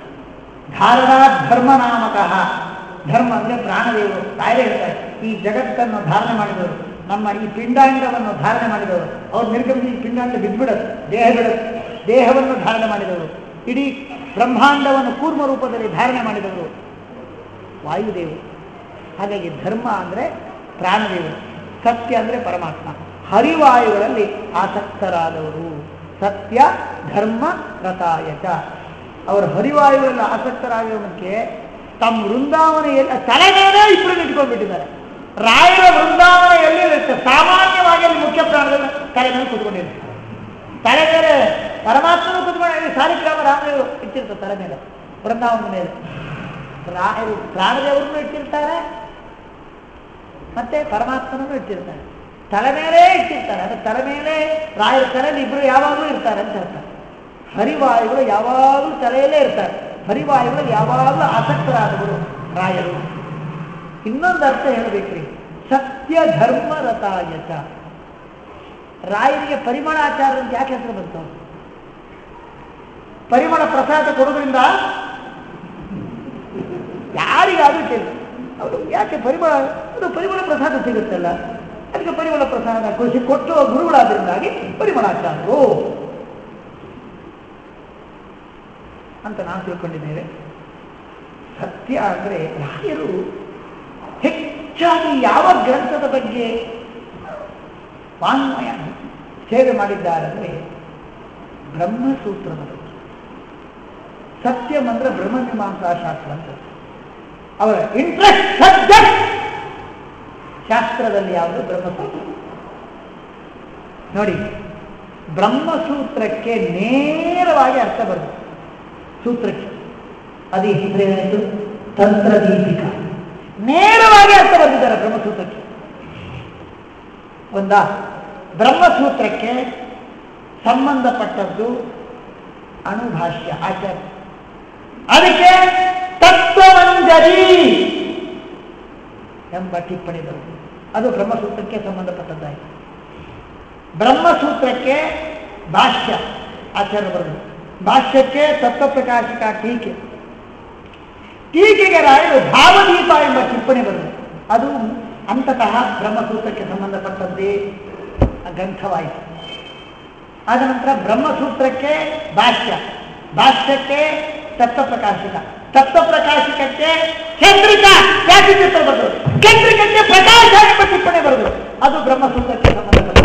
ಧಾರಣಾ ಧರ್ಮ ನಾಮಕಃ ಧರ್ಮ ಅಂದ್ರೆ ಪ್ರಾಣದೇವರು ತಾಯಿರೇ ಹೇಳ್ತಾರೆ ಈ ಜಗತ್ತನ್ನು ಧಾರಣೆ ಮಾಡಿದವರು ನಮ್ಮ ಈ ಪಿಂಡಾಂಡವನ್ನು ಧಾರಣೆ ಮಾಡಿದವರು ಅವ್ರು ನಿರ್ಗಮಿಸಿ ಈ ಪಿಂಡಾಂಡ ಬಿದ್ಬಿಡದು ದೇಹ ಬಿಡದು ದೇಹವನ್ನು ಧಾರಣೆ ಮಾಡಿದವರು ಇಡೀ ಬ್ರಹ್ಮಾಂಡವನ್ನು ಕೂರ್ಮ ರೂಪದಲ್ಲಿ ಧಾರಣೆ ಮಾಡಿದವರು ವಾಯುದೇವರು ಹಾಗಾಗಿ ಧರ್ಮ ಅಂದ್ರೆ ಪ್ರಾಣದೇವರು ಸತ್ಯ ಅಂದ್ರೆ ಪರಮಾತ್ಮ ಹರಿವಾಯುಗಳಲ್ಲಿ ಆಸಕ್ತರಾದವರು ಸತ್ಯ ಧರ್ಮ ರಥಾಯಚ ಅವರು ಹರಿವಾಯುಗಳಲ್ಲಿ ಆಸಕ್ತರಾಗಿರೋದಕ್ಕೆ ತಮ್ಮ ವೃಂದಾವನ ಎಲ್ಲಿ ತಲೆ ಮೇಲೆ ಇಬ್ಬರು ಇಟ್ಕೊಂಡ್ಬಿಟ್ಟಿದ್ದಾರೆ ರಾಯರ ವೃಂದಾವನ ಎಲ್ಲಿ ಇರುತ್ತೆ ಸಾಮಾನ್ಯವಾಗಿ ಅಲ್ಲಿ ಮುಖ್ಯ ಪ್ರಾಣದಲ್ಲಿ ತಲೆ ಮೇಲೆ ಕೂತ್ಕೊಂಡಿರ್ತಾರೆ ತಲೆ ಮೇಲೆ ಪರಮಾತ್ಮನು ಕೂತ್ಕೊಂಡು ಸಾಲಿಗ್ರಾಮ ರಾಮದೇವರು ಇಟ್ಟಿರ್ತಾರೆ ತಲೆ ಮೇಲೆ ವೃಂದಾವನದ ಮೇಲೆ ರಾಯರು ಪ್ರಾಣದೇವರನ್ನು ಇಟ್ಟಿರ್ತಾರೆ ಮತ್ತೆ ಪರಮಾತ್ಮನನ್ನು ಇಟ್ಟಿರ್ತಾರೆ ತಲೆ ಮೇಲೆ ಇಟ್ಟಿರ್ತಾರೆ ಅಂದ್ರೆ ತಲೆ ಮೇಲೆ ರಾಯರ ತಲೆಯಲ್ಲಿ ಇಬ್ರು ಯಾವಾಗಲೂ ಇರ್ತಾರೆ ಅಂತ ಹೇಳ್ತಾರೆ ಹರಿವಾಯುಗಳು ಯಾವಾಗಲೂ ತಲೆಯಲ್ಲೇ ಇರ್ತಾರೆ ಹರಿವಾಯುಗಳು ಯಾವಾಗಲೂ ಆಸಕ್ತರಾದವರು ರಾಯರು ಇನ್ನೊಂದು ಅರ್ಥ ಹೇಳಬೇಕ್ರಿ ಸತ್ಯ ಧರ್ಮ ರಥಾಯತ ರಾಯರಿಗೆ ಪರಿಮಳಾಚಾರ ಅಂತ ಯಾಕೆ ಹೆಸರು ಬಂತು ಪರಿಮಳ ಪ್ರಸಾದ ಕೊಡೋದ್ರಿಂದ ಯಾರಿಗಾದ್ರೂ ಕೇಳಿ ಅವರು ಯಾಕೆ ಪರಿಮಳ ಅದು ಪರಿಮಳ ಪ್ರಸಾದ ಸಿಗುತ್ತಲ್ಲ ಅದಕ್ಕೆ ಪರಿಮಳ ಪ್ರಸಾದ ಕೃಷಿ ಕೊಟ್ಟು ಗುರುಗಳಾದ್ರಿಂದಾಗಿ ಪರಿಮಳಾಚಾರರು ಅಂತ ನಾವು ತಿಳ್ಕೊಂಡಿದ್ದೇವೆ ಸತ್ಯ ಅಂದ್ರೆ ರಾಯರು ಹೆಚ್ಚಾಗಿ ಯಾವ ಗ್ರಂಥದ ಬಗ್ಗೆ ವಾಂಗ್ಮಯ ಸೇವೆ ಮಾಡಿದ್ದಾರೆ ಅಂದ್ರೆ ಬ್ರಹ್ಮಸೂತ್ರದ ಬಗ್ಗೆ ಸತ್ಯಂ ಅಂದ್ರೆ ಬ್ರಹ್ಮಮೀಮಾಂಸಾ ಶಾಸ್ತ್ರ ಅಂತ ಅವರ ಇಂಟ್ರೆಸ್ಟ್ ಸಬ್ಜೆಕ್ಟ್ ಶಾಸ್ತ್ರದಲ್ಲಿ ಯಾವುದು ಬ್ರಹ್ಮಸೂತ್ರ ನೋಡಿ ಬ್ರಹ್ಮಸೂತ್ರಕ್ಕೆ ನೇರವಾಗಿ ಅರ್ಥ ಬರುತ್ತೆ ಸೂತ್ರಕ್ಕೆ ಅದು ಹೆಸರೇನಾಯಿತು ತಂತ್ರ ದೀಪಿಕ ನೇರವಾಗಿ ಅರ್ಥ ಬರೆದಿದ್ದಾರೆ ಬ್ರಹ್ಮಸೂತ್ರಕ್ಕೆ ಒಂದಾ ಬ್ರಹ್ಮಸೂತ್ರಕ್ಕೆ ಸಂಬಂಧಪಟ್ಟದ್ದು ಅಣುಭಾಷ್ಯ ಆಚಾರ್ಯ ಅದಕ್ಕೆ ತತ್ವಮಂಜರಿ ಎಂಬ ಟಿಪ್ಪಣಿ ಬರುತ್ತೆ ಅದು ಬ್ರಹ್ಮಸೂತ್ರಕ್ಕೆ ಸಂಬಂಧಪಟ್ಟದ್ದಾಯಿತು ಬ್ರಹ್ಮಸೂತ್ರಕ್ಕೆ ಭಾಷ್ಯ ಆಚಾರ್ಯ ಬರೆದು ಭಾಷ್ಯಕ್ಕೆ ತತ್ವಪ್ರಕಾಶಕ ಟೀಕೆ ಟೀಕೆಗೆ ರಾಯರು ಭಾವದೀಪ ಎಂಬ ಟಿಪ್ಪಣಿ ಬರೆದು ಅದು ಅಂತತಃ ಬ್ರಹ್ಮಸೂತ್ರಕ್ಕೆ ಸಂಬಂಧಪಟ್ಟದ್ದೇ ಗ್ರಂಥವಾಯಿತು ಆದ ನಂತರ ಬ್ರಹ್ಮಸೂತ್ರಕ್ಕೆ ಭಾಷ್ಯ ಭಾಷ್ಯಕ್ಕೆ ತತ್ವಪ್ರಕಾಶಕ ತತ್ವಪ್ರಕಾಶಕಕ್ಕೆ ಚಂದ್ರಿಕ ಚಿತ್ರ ಬರೆದರು ಚಂದ್ರಿಕಕ್ಕೆ ಪ್ರಕಾಶ ಎಂಬ ಟಿಪ್ಪಣಿ ಬರೆದರು ಅದು ಬ್ರಹ್ಮಸೂತ್ರಕ್ಕೆ ಸಂಬಂಧಪಟ್ಟ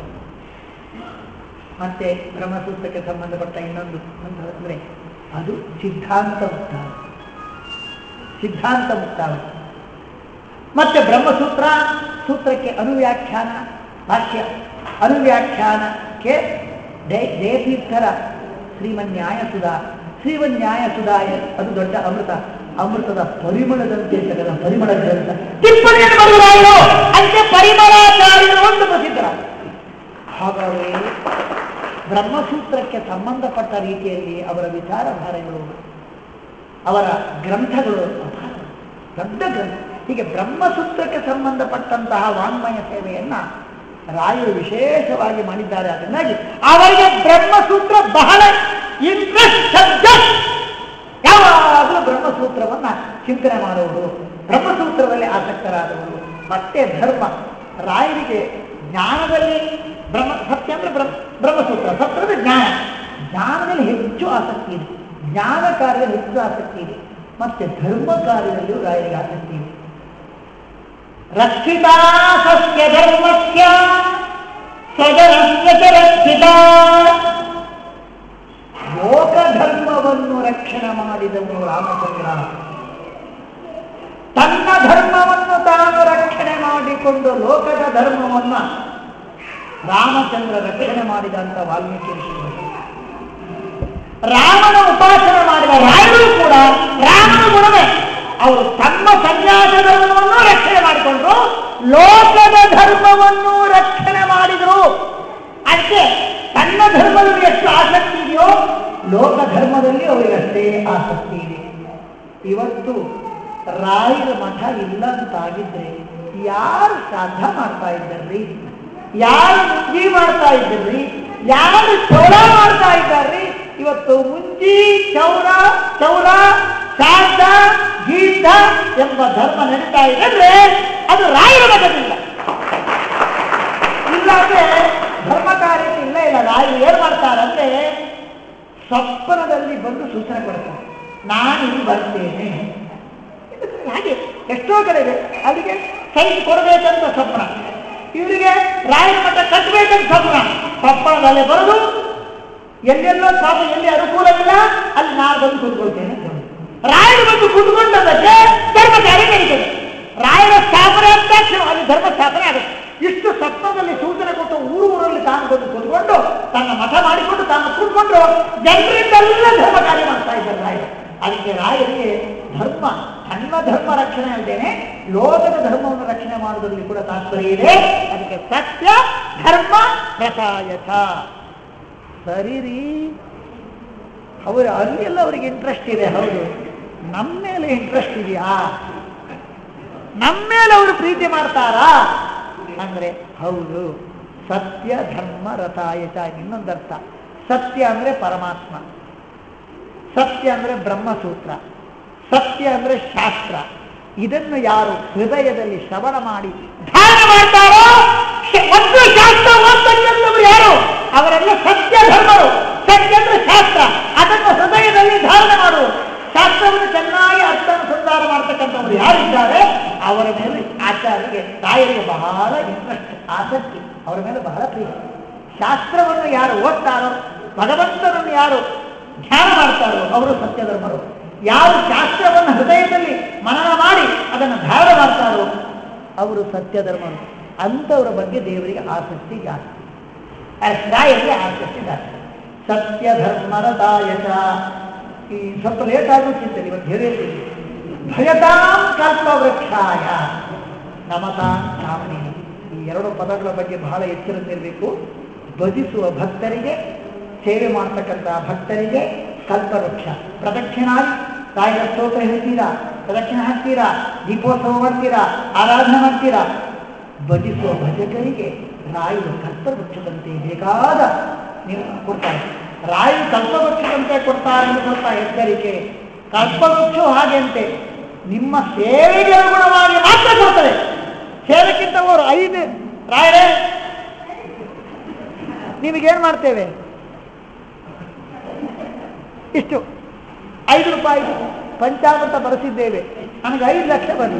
ಮತ್ತೆ ಬ್ರಹ್ಮಸೂತ್ರಕ್ಕೆ ಸಂಬಂಧಪಟ್ಟ ಇನ್ನೊಂದು ಅಂತ ಅಂದ್ರೆ ಅದು ಸಿದ್ಧಾಂತ ಮುಕ್ತ ಸಿದ್ಧಾಂತ ಮುಕ್ತಾವಳಿ ಮತ್ತೆ ಬ್ರಹ್ಮಸೂತ್ರ ಸೂತ್ರಕ್ಕೆ ಅನುವ್ಯಾಖ್ಯಾನ ಭಾಷ್ಯ ಅನುವ್ಯಾಖ್ಯಾನಕ್ಕೆ ದೇ ದೇತೀರ್ಥರ ಶ್ರೀಮನ್ಯಾಯ ಸುಧಾ ಶ್ರೀಮನ್ಯಾಯ ಸುಧಾಯ ಅದು ದೊಡ್ಡ ಅಮೃತ ಅಮೃತದ ಪರಿಮಳದಂತೆ ತೆಗೆದ ಪರಿಮಳ ಗ್ರಂಥ ಟಿಪ್ಪಣಿಯನ್ನು ಬರೆದರಾಯರು ಅಂತೆ ಪರಿಮಳಾಚಾರ್ಯರು ಒಂದು ಪ್ರಸಿದ್ಧರಾದ ಹಾಗಾಗಿ ಬ್ರಹ್ಮಸೂತ್ರಕ್ಕೆ ಸಂಬಂಧಪಟ್ಟ ರೀತಿಯಲ್ಲಿ ಅವರ ವಿಚಾರಧಾರೆಗಳು ಅವರ ಗ್ರಂಥಗಳು ಅಪಾರ. ದೊಡ್ಡ ಗ್ರಂಥ ಹೀಗೆ ಬ್ರಹ್ಮಸೂತ್ರಕ್ಕೆ ಸಂಬಂಧಪಟ್ಟಂತಹ ವಾಂಗ್ಮಯ ಸೇವೆಯನ್ನ ರಾಯರು ವಿಶೇಷವಾಗಿ ಮಾಡಿದ್ದಾರೆ ಅದನ್ನಾಗಿ ಅವರಿಗೆ ಬ್ರಹ್ಮಸೂತ್ರ ಬಹಳ ಇಂಟ್ರೆಸ್ಟ್ ಸಬ್ಜೆಕ್ಟ್ ಯಾವಾಗಲೂ ಬ್ರಹ್ಮಸೂತ್ರವನ್ನ ಚಿಂತನೆ ಮಾಡುವುದು ಬ್ರಹ್ಮಸೂತ್ರದಲ್ಲಿ ಆಸಕ್ತರಾದವರು ಮತ್ತೆ ಧರ್ಮ ರಾಯರಿಗೆ ಜ್ಞಾನದಲ್ಲಿ ಬ್ರಹ್ಮ ಸತ್ಯ ಅಂದ್ರೆ ಬ್ರಹ್ಮ ಬ್ರಹ್ಮಸೂತ್ರ ಸತ್ಯ ಅಂದ್ರೆ ಜ್ಞಾನ ಜ್ಞಾನದಲ್ಲಿ ಹೆಚ್ಚು ಆಸಕ್ತಿ ಇದೆ ಜ್ಞಾನ ಕಾರ್ಯದಲ್ಲಿ ಹೆಚ್ಚು ಆಸಕ್ತಿ ಇದೆ ಮತ್ತೆ ಧರ್ಮ ಕಾರ್ಯದಲ್ಲಿಯೂ ರಾಯರಿಗೆ ಆಸಕ್ತಿ ಇದೆ ರಕ್ಷಿತಾ ಸಸ್ಯ ಧರ್ಮಸ್ಯ ಸ್ವಜನಸ್ಯ ಚ ರಕ್ಷಿತಾ ಲೋಕ ಧರ್ಮವನ್ನು ರಕ್ಷಣೆ ಮಾಡಿದವನು ರಾಮಚಂದ್ರ ತನ್ನ ಧರ್ಮವನ್ನು ತಾನು ರಕ್ಷಣೆ ಮಾಡಿಕೊಂಡು ಲೋಕದ ಧರ್ಮವನ್ನ ರಾಮಚಂದ್ರ ರಕ್ಷಣೆ ಮಾಡಿದಂತ ವಾಲ್ಮೀಕಿ ಋಷಿಗಳು ರಾಮನ ಉಪಾಸನೆ ಮಾಡಿದ ರಾಯರು ಕೂಡ ರಾಮನ ಗುಣವೇ ಅವರು ತಮ್ಮ ಸನ್ಯಾಸ ಧರ್ಮವನ್ನು ರಕ್ಷಣೆ ಮಾಡಿಕೊಂಡ್ರು ಲೋಕದ ಧರ್ಮವನ್ನು ರಕ್ಷಣೆ ಮಾಡಿದರು ಅದಕ್ಕೆ ತನ್ನ ಧರ್ಮದಲ್ಲಿ ಎಷ್ಟು ಆಸಕ್ತಿ ಇದೆಯೋ ಲೋಕ ಧರ್ಮದಲ್ಲಿ ಅವರಿಗಷ್ಟೇ ಆಸಕ್ತಿ ಇದೆ ಇವತ್ತು ರಾಯರ ಮಠ ಇಲ್ಲ ಅಂತಾಗಿದ್ರೆ ಯಾರು ಶ್ರಾದ್ದ ಮಾಡ್ತಾ ಇದ್ದಾರ್ರಿ ಯಾರು ಮುಂಜಿ ಮಾಡ್ತಾ ಇದ್ದಾರ್ರಿ ಯಾರು ಚೌರ ಮಾಡ್ತಾ ಇದ್ದಾರ್ರಿ ಇವತ್ತು ಮುಂಜಿ ಚೌರ ಚೌರ ಶ್ರಾದ್ದ ಗೀತ ಎಂಬ ಧರ್ಮ ನಡೀತಾ ಇದೆ ಅಂದ್ರೆ ಅದು ರಾಯರ ಮಠದಿಂದ ಇಲ್ಲಾಂದ್ರೆ ಧರ್ಮ ಕಾರ್ಯಕ್ಕೆ ಇಲ್ಲ ಇಲ್ಲ ರಾಯರು ಏನ್ ಮಾಡ್ತಾರಂದ್ರೆ ಸ್ವಪ್ನದಲ್ಲಿ ಬಂದು ಸೂಚನೆ ಕೊಡ್ತಾರೆ ನಾನು ಇಲ್ಲಿ ಬರ್ತೇನೆ ಹಾಗೆ ಎಷ್ಟೋ ಕಡೆ ಇದೆ ಅದಕ್ಕೆ ಸೈಟ್ ಕೊಡಬೇಕಂತ ಸ್ವಪ್ನ ಇವರಿಗೆ ರಾಯರ ಮಠ ಕಟ್ಟಬೇಕಂತ ಸ್ವಪ್ನ ಸ್ವಪ್ನದಲ್ಲೇ ಬರೋದು ಎಲ್ಲೆಲ್ಲೋ ಪಾಪ ಎಲ್ಲಿ ಅನುಕೂಲವಿಲ್ಲ ಅಲ್ಲಿ ನಾನು ಬಂದು ಕೂತ್ಕೊಳ್ತೇನೆ ಅಂತ ಹೇಳಿ. ರಾಯರು ಬಂದು ಕೂತ್ಕೊಂಡದಕ್ಕೆ ಧರ್ಮ ಕಾರ್ಯ ನಡೀತದೆ ರಾಯರ ಸ್ಥಾಪನೆ ಅಂತ ತಕ್ಷಣ ಅಲ್ಲಿ ಧರ್ಮ ಸ್ಥಾಪನೆ ಆಗುತ್ತೆ ಇಷ್ಟು ಸ್ವಪ್ನದಲ್ಲಿ ಸೂಚನೆ ಕೊಟ್ಟು ಊರು ಊರಲ್ಲಿ ತಾನು ಬಂದು ಕೂತ್ಕೊಂಡು ತನ್ನ ಮಠ ಮಾಡಿಕೊಂಡು ತಾನು ಕೂತ್ಕೊಂಡು ಜನರಿಂದೆಲ್ಲ ಧರ್ಮ ಕಾರ್ಯ ಮಾಡ್ತಾ ಇದ್ದಾರೆ ರಾಯರು ಅದಕ್ಕೆ ರಾಯರಿಗೆ ಧರ್ಮ ತನ್ನ ಧರ್ಮ ರಕ್ಷಣೆ ಅಲ್ಲದೇನೆ ಲೋಕದ ಧರ್ಮವನ್ನು ರಕ್ಷಣೆ ಮಾಡುವುದರಲ್ಲಿ ಕೂಡ ತಾತ್ಪರ್ಯ ಇದೆ ಅದಕ್ಕೆ ಸತ್ಯ ಧರ್ಮ ರಸಾಯಥ ಸರಿ ರೀ ಅವರು ಅಲ್ಲಿ ಎಲ್ಲ ಅವರಿಗೆ ಇಂಟ್ರೆಸ್ಟ್ ಇದೆ ಹೌದು ನಮ್ಮ ಮೇಲೆ ಇಂಟ್ರೆಸ್ಟ್ ಇದೆಯಾ ನಮ್ಮ ಮೇಲೆ ಅವರು ಪ್ರೀತಿ ಮಾಡ್ತಾರಾ ಅಂದ್ರೆ ಹೌದು ಸತ್ಯ ಧರ್ಮ ರಥಾಯಚ ಇನ್ನೊಂದು ಅರ್ಥ ಸತ್ಯ ಅಂದ್ರೆ ಪರಮಾತ್ಮ ಸತ್ಯ ಅಂದ್ರೆ ಬ್ರಹ್ಮಸೂತ್ರ ಸತ್ಯ ಅಂದ್ರೆ ಶಾಸ್ತ್ರ ಇದನ್ನು ಯಾರು ಹೃದಯದಲ್ಲಿ ಶ್ರವಣ ಮಾಡಿ ಧಾರಣ ಮಾಡ್ತಾರೋ ಶ- ಒಂದು ಶಾಸ್ತ್ರ ಓದ್ತಕ್ಕಂಥವ್ರು ಯಾರು ಅವರೆಲ್ಲ ಸತ್ಯ ಧರ್ಮರು ಸತ್ಯ ಅಂದ್ರೆ ಶಾಸ್ತ್ರ ಅದನ್ನು ಹೃದಯದಲ್ಲಿ ಧಾರಣೆ ಮಾಡುವರು ಶಾಸ್ತ್ರವನ್ನು ಚೆನ್ನಾಗಿ ಅರ್ಥಾನುಸಂಧಾನ ಮಾಡ್ತಕ್ಕಂಥವ್ರು ಯಾರಿದ್ದಾರೆ ಅವರ ಮೇಲೆ ಆಚಾರ್ಯರಿಗೆ ತಾಯರಿಗೆ ಬಹಳ ಇಂಟ್ರೆಸ್ಟ್ ಆಸಕ್ತಿ ಅವರ ಮೇಲೆ ಬಹಳ ಪ್ರೀತಿ ಶಾಸ್ತ್ರವನ್ನು ಯಾರು ಓದ್ತಾರೋ ಭಗವಂತನನ್ನು ಯಾರು ಧ್ಯಾನ ಮಾಡ್ತಾರೋ ಅವರು ಸತ್ಯಧರ್ಮರು ಯಾರು ಶಾಸ್ತ್ರವನ್ನು ಹೃದಯದಲ್ಲಿ ಮನನ ಮಾಡಿ ಅದನ್ನು ಧಾರಣ ಮಾಡ್ತಾರೋ ಅವರು ಸತ್ಯಧರ್ಮರು ಅಂಥವರ ಬಗ್ಗೆ ದೇವರಿಗೆ ಆಸಕ್ತಿ ಜಾಸ್ತಿ ರಾಯರಿಗೆ ಆಸಕ್ತಿ ಜಾಸ್ತಿ ಸತ್ಯ ಧರ್ಮರ ದಾಯಕ ಈ ಸ್ವಲ್ಪ ಲೇಟ್ ಆದ್ರೂ ಚಿಂತನೆ ಇವತ್ತು ಹೇಳಿರ್ತೀನಿ ಭಯತಾಂ ಕಲ್ಪವೃಕ್ಷಾಯ ನಮತಾಂ ಕಾಮನಿ ಈ ಎರಡು ಪದಗಳ ಬಗ್ಗೆ ಬಹಳ ಎಚ್ಚರದಲ್ಲಿರಬೇಕು ಭಜಿಸುವ ಭಕ್ತರಿಗೆ ಸೇವೆ ಮಾಡ್ತಕ್ಕಂತಹ ಭಕ್ತರಿಗೆ ಕಲ್ಪವೃಕ್ಷ ಪ್ರದಕ್ಷಿಣಾಗಿ ರಾಯರ ಸ್ತೋತ್ರ ಹೇಳ್ತೀರಾ ಪ್ರದಕ್ಷಿಣೆ ಹಾಕ್ತೀರಾ ದೀಪೋತ್ಸವ ಮಾಡ್ತೀರಾ ಆರಾಧನೆ ಮಾಡ್ತೀರಾ ಭಜಿಸುವ ಭಜಕರಿಗೆ ರಾಯರು ಕಲ್ಪವೃಕ್ಷದಂತೆ ಬೇಕಾದ ನೀವು ಕೊಡ್ತಾರೆ ರಾಯರು ಕಲ್ಪವೃಕ್ಷದಂತೆ ಕೊಡ್ತಾರೆ ಎಂದು ಸ್ವಲ್ಪ ಎಚ್ಚರಿಕೆ ಕಲ್ಪವೃಕ್ಷವು ಹಾಗೆ ಅಂತೆ ನಿಮ್ಮ ಸೇವೆಗೆ ಅನುಗುಣವಾಗಿ ಮಾತ್ರ ಕೊಡ್ತಾರೆ ಸೇವೆಕ್ಕಿಂತ ಅವರು ಐದು ರಾಯರೇ ನಿಮಗೇನು ಮಾಡ್ತೇವೆ ಇಷ್ಟು ಐದು ರೂಪಾಯಿ ಪಂಚಾಮೃತ ಬರೆಸಿದ್ದೇವೆ ನನಗೆ ಐದು ಲಕ್ಷ ಬರಲಿ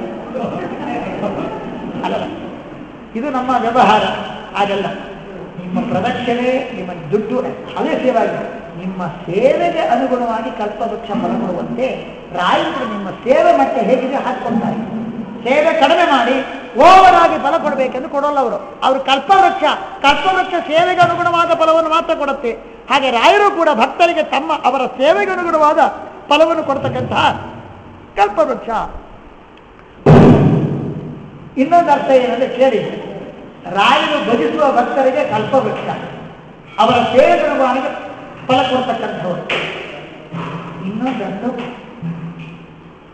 ಅಲ್ಲ ಇದು ನಮ್ಮ ವ್ಯವಹಾರ ಹಾಗಲ್ಲ ನಿಮ್ಮ ಪ್ರದಕ್ಷಿಣೆ ನಿಮ್ಮ ದುಡ್ಡು ಅದೇ ಸೇವೆ ಆಗಿದೆ ನಿಮ್ಮ ಸೇವೆಗೆ ಅನುಗುಣವಾಗಿ ಕಲ್ಪವೃಕ್ಷ ಫಲ ಕೊಡುವಂತೆ ರಾಯರು ನಿಮ್ಮ ಸೇವೆ ಮತ್ತೆ ಹೇಗಿದೆ ಹಾಕ್ಕೊಳ್ತಾರೆ ಸೇವೆ ಕಡಿಮೆ ಮಾಡಿ ಓವರ್ ಆಗಿ ಫಲ ಕೊಡಬೇಕೆಂದು ಕೊಡೋಲ್ಲ ಅವರು ಅವರು ಕಲ್ಪವೃಕ್ಷ ಕಲ್ಪವೃಕ್ಷ ಸೇವೆಗೆ ಅನುಗುಣವಾದ ಫಲವನ್ನು ಮಾತ್ರ ಕೊಡುತ್ತೆ ಹಾಗೆ ರಾಯರು ಕೂಡ ಭಕ್ತರಿಗೆ ತಮ್ಮ ಅವರ ಸೇವೆಗೆ ಅನುಗುಣವಾದ ಫಲವನ್ನು ಕೊಡ್ತಕ್ಕಂತಹ ಕಲ್ಪವೃಕ್ಷ ಇನ್ನೊಂದು ಅರ್ಥ ಏನಂದ್ರೆ ಕೇಳಿ ರಾಯರು ಭಜಿಸುವ ಭಕ್ತರಿಗೆ ಕಲ್ಪವೃಕ್ಷ ಅವರ ಸೇವೆಗೆ ಅನುಗುಣವಾಗಿ ಫಲ ಕೊಡ್ತಕ್ಕಂಥವ್ರು ಇನ್ನೊಂದು ಅರ್ಥ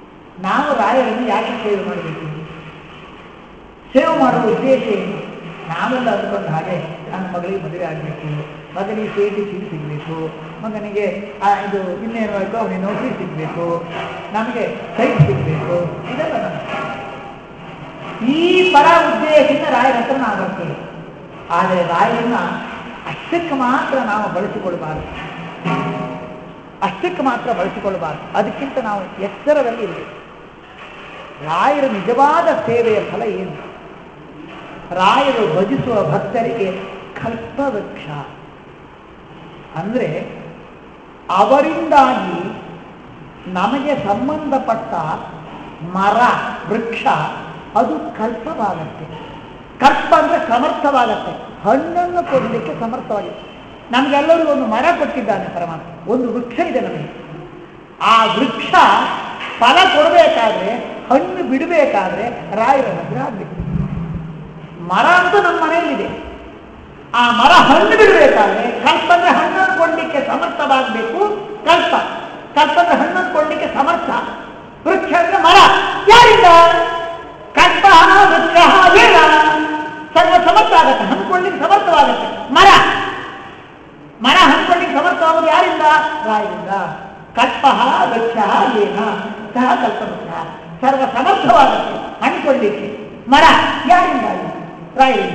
ನಾವು ರಾಯರನ್ನು ಯಾಕೆ ಸೇವೆ ಮಾಡಬೇಕು ಸೇವೆ ಮಾಡುವ ಉದ್ದೇಶ ಏನು ನಾವೆಲ್ಲ ಅಂದ್ಕೊಂಡ ಹಾಗೆ ನನ್ನ ಮಗಳಿಗೆ ಮದುವೆ ಆಗಬೇಕು ಮಗನಿಗೆ ಸಿ ಟಿ ಸೀಟ್ ಸಿಗಬೇಕು ಮಗನಿಗೆ ಆ, ಇದು ಇನ್ನೇನು ಬೇಕು ಅವನಿಗೆ ನೌಕರಿ ಸಿಗಬೇಕು ನಮಗೆ ಸೈಟ್ ಸಿಗಬೇಕು ಇದೆಲ್ಲ ನನ್ನ ಈ ಪರ ಉದ್ದೇಶದಿಂದ ರಾಯರ ಹತ್ರ ನಾವು ಬರ್ತೀವಿ ಆದರೆ ರಾಯರನ್ನ ಅಷ್ಟಕ್ಕೆ ಮಾತ್ರ ನಾವು ಬಳಸಿಕೊಳ್ಬಾರ್ದು ಅಷ್ಟಕ್ಕೆ ಮಾತ್ರ ಬಳಸಿಕೊಳ್ಳಬಾರ್ದು ಅದಕ್ಕಿಂತ ನಾವು ಎಚ್ಚರದಲ್ಲಿ ಇರಬೇಕು ರಾಯರ ನಿಜವಾದ ಸೇವೆಯ ಫಲ ಏನು ರಾಯರು ಭಜಿಸುವ ಭಕ್ತರಿಗೆ ಕಲ್ಪವೃಕ್ಷ ಅಂದ್ರೆ ಅವರಿಂದಾಗಿ ನಮಗೆ ಸಂಬಂಧಪಟ್ಟ ಮರ ವೃಕ್ಷ ಅದು ಕಲ್ಪವಾಗತ್ತೆ ಕಲ್ಪ ಅಂದ್ರೆ ಸಮರ್ಥವಾಗತ್ತೆ ಹಣ್ಣನ್ನು ಕೊಡಲಿಕ್ಕೆ ಸಮರ್ಥವಾಗಿದೆ ನಮಗೆಲ್ಲರಿಗೂ ಒಂದು ಮರ ಕೊಟ್ಟಿದ್ದಾನೆ ಪರಮಾತ್ಮ ಒಂದು ವೃಕ್ಷ ಇದೆ ನಮಗೆ ಆ ವೃಕ್ಷ ಫಲ ಕೊಡಬೇಕಾದ್ರೆ ಹಣ್ಣು ಬಿಡಬೇಕಾದ್ರೆ ರಾಯರ ಹತ್ರ ಆಗ್ಬೇಕು ಮರ ಅಂತೂ ನಮ್ಮ ಮನೆಯಲ್ಲಿದೆ ಆ ಮರ ಹಣ್ಣು ಬಿಡಬೇಕಾದ್ರೆ ಕಲ್ಪ ಅಂದ್ರೆ ಹಣ್ಣನ್ನು ಕೊಡ್ಲಿಕ್ಕೆ ಸಮರ್ಥವಾಗಬೇಕು ಕಲ್ಪ ಕಲ್ಪ ಅಂದ್ರೆ ಹಣ್ಣನ್ನು ಕೊಡ್ಲಿಕ್ಕೆ ಸಮರ್ಥ ವೃಕ್ಷ ಅಂದ್ರೆ ಮರ ಯಾರಿಂದ ಕಲ್ಪ ವೃಕ್ಷ ವೇದ ಸರ್ವ ಸಮರ್ಥ ಆಗತ್ತೆ ಹಣ್ಣು ಕೊಡ್ಲಿಕ್ಕೆ ಸಮರ್ಥವಾಗತ್ತೆ ಮರ ಮರ ಹಂಚ್ಕೊಳ್ಳಿಕ್ಕೆ ಸಮರ್ಥವಾಗುವುದು ಯಾರಿಂದ ರಾಯರಿಂದ ಕಲ್ಪ ವೃಕ್ಷ ಏನ ಸಹ ಕಲ್ಪವೃಕ್ಷ ಸರ್ವ ಸಮರ್ಥವಾಗುತ್ತೆ ಹಂಚ್ಕೊಳ್ಳಿಕ್ಕೆ ಮರ ಯಾರಿಂದ ರಾಯರಿಂದ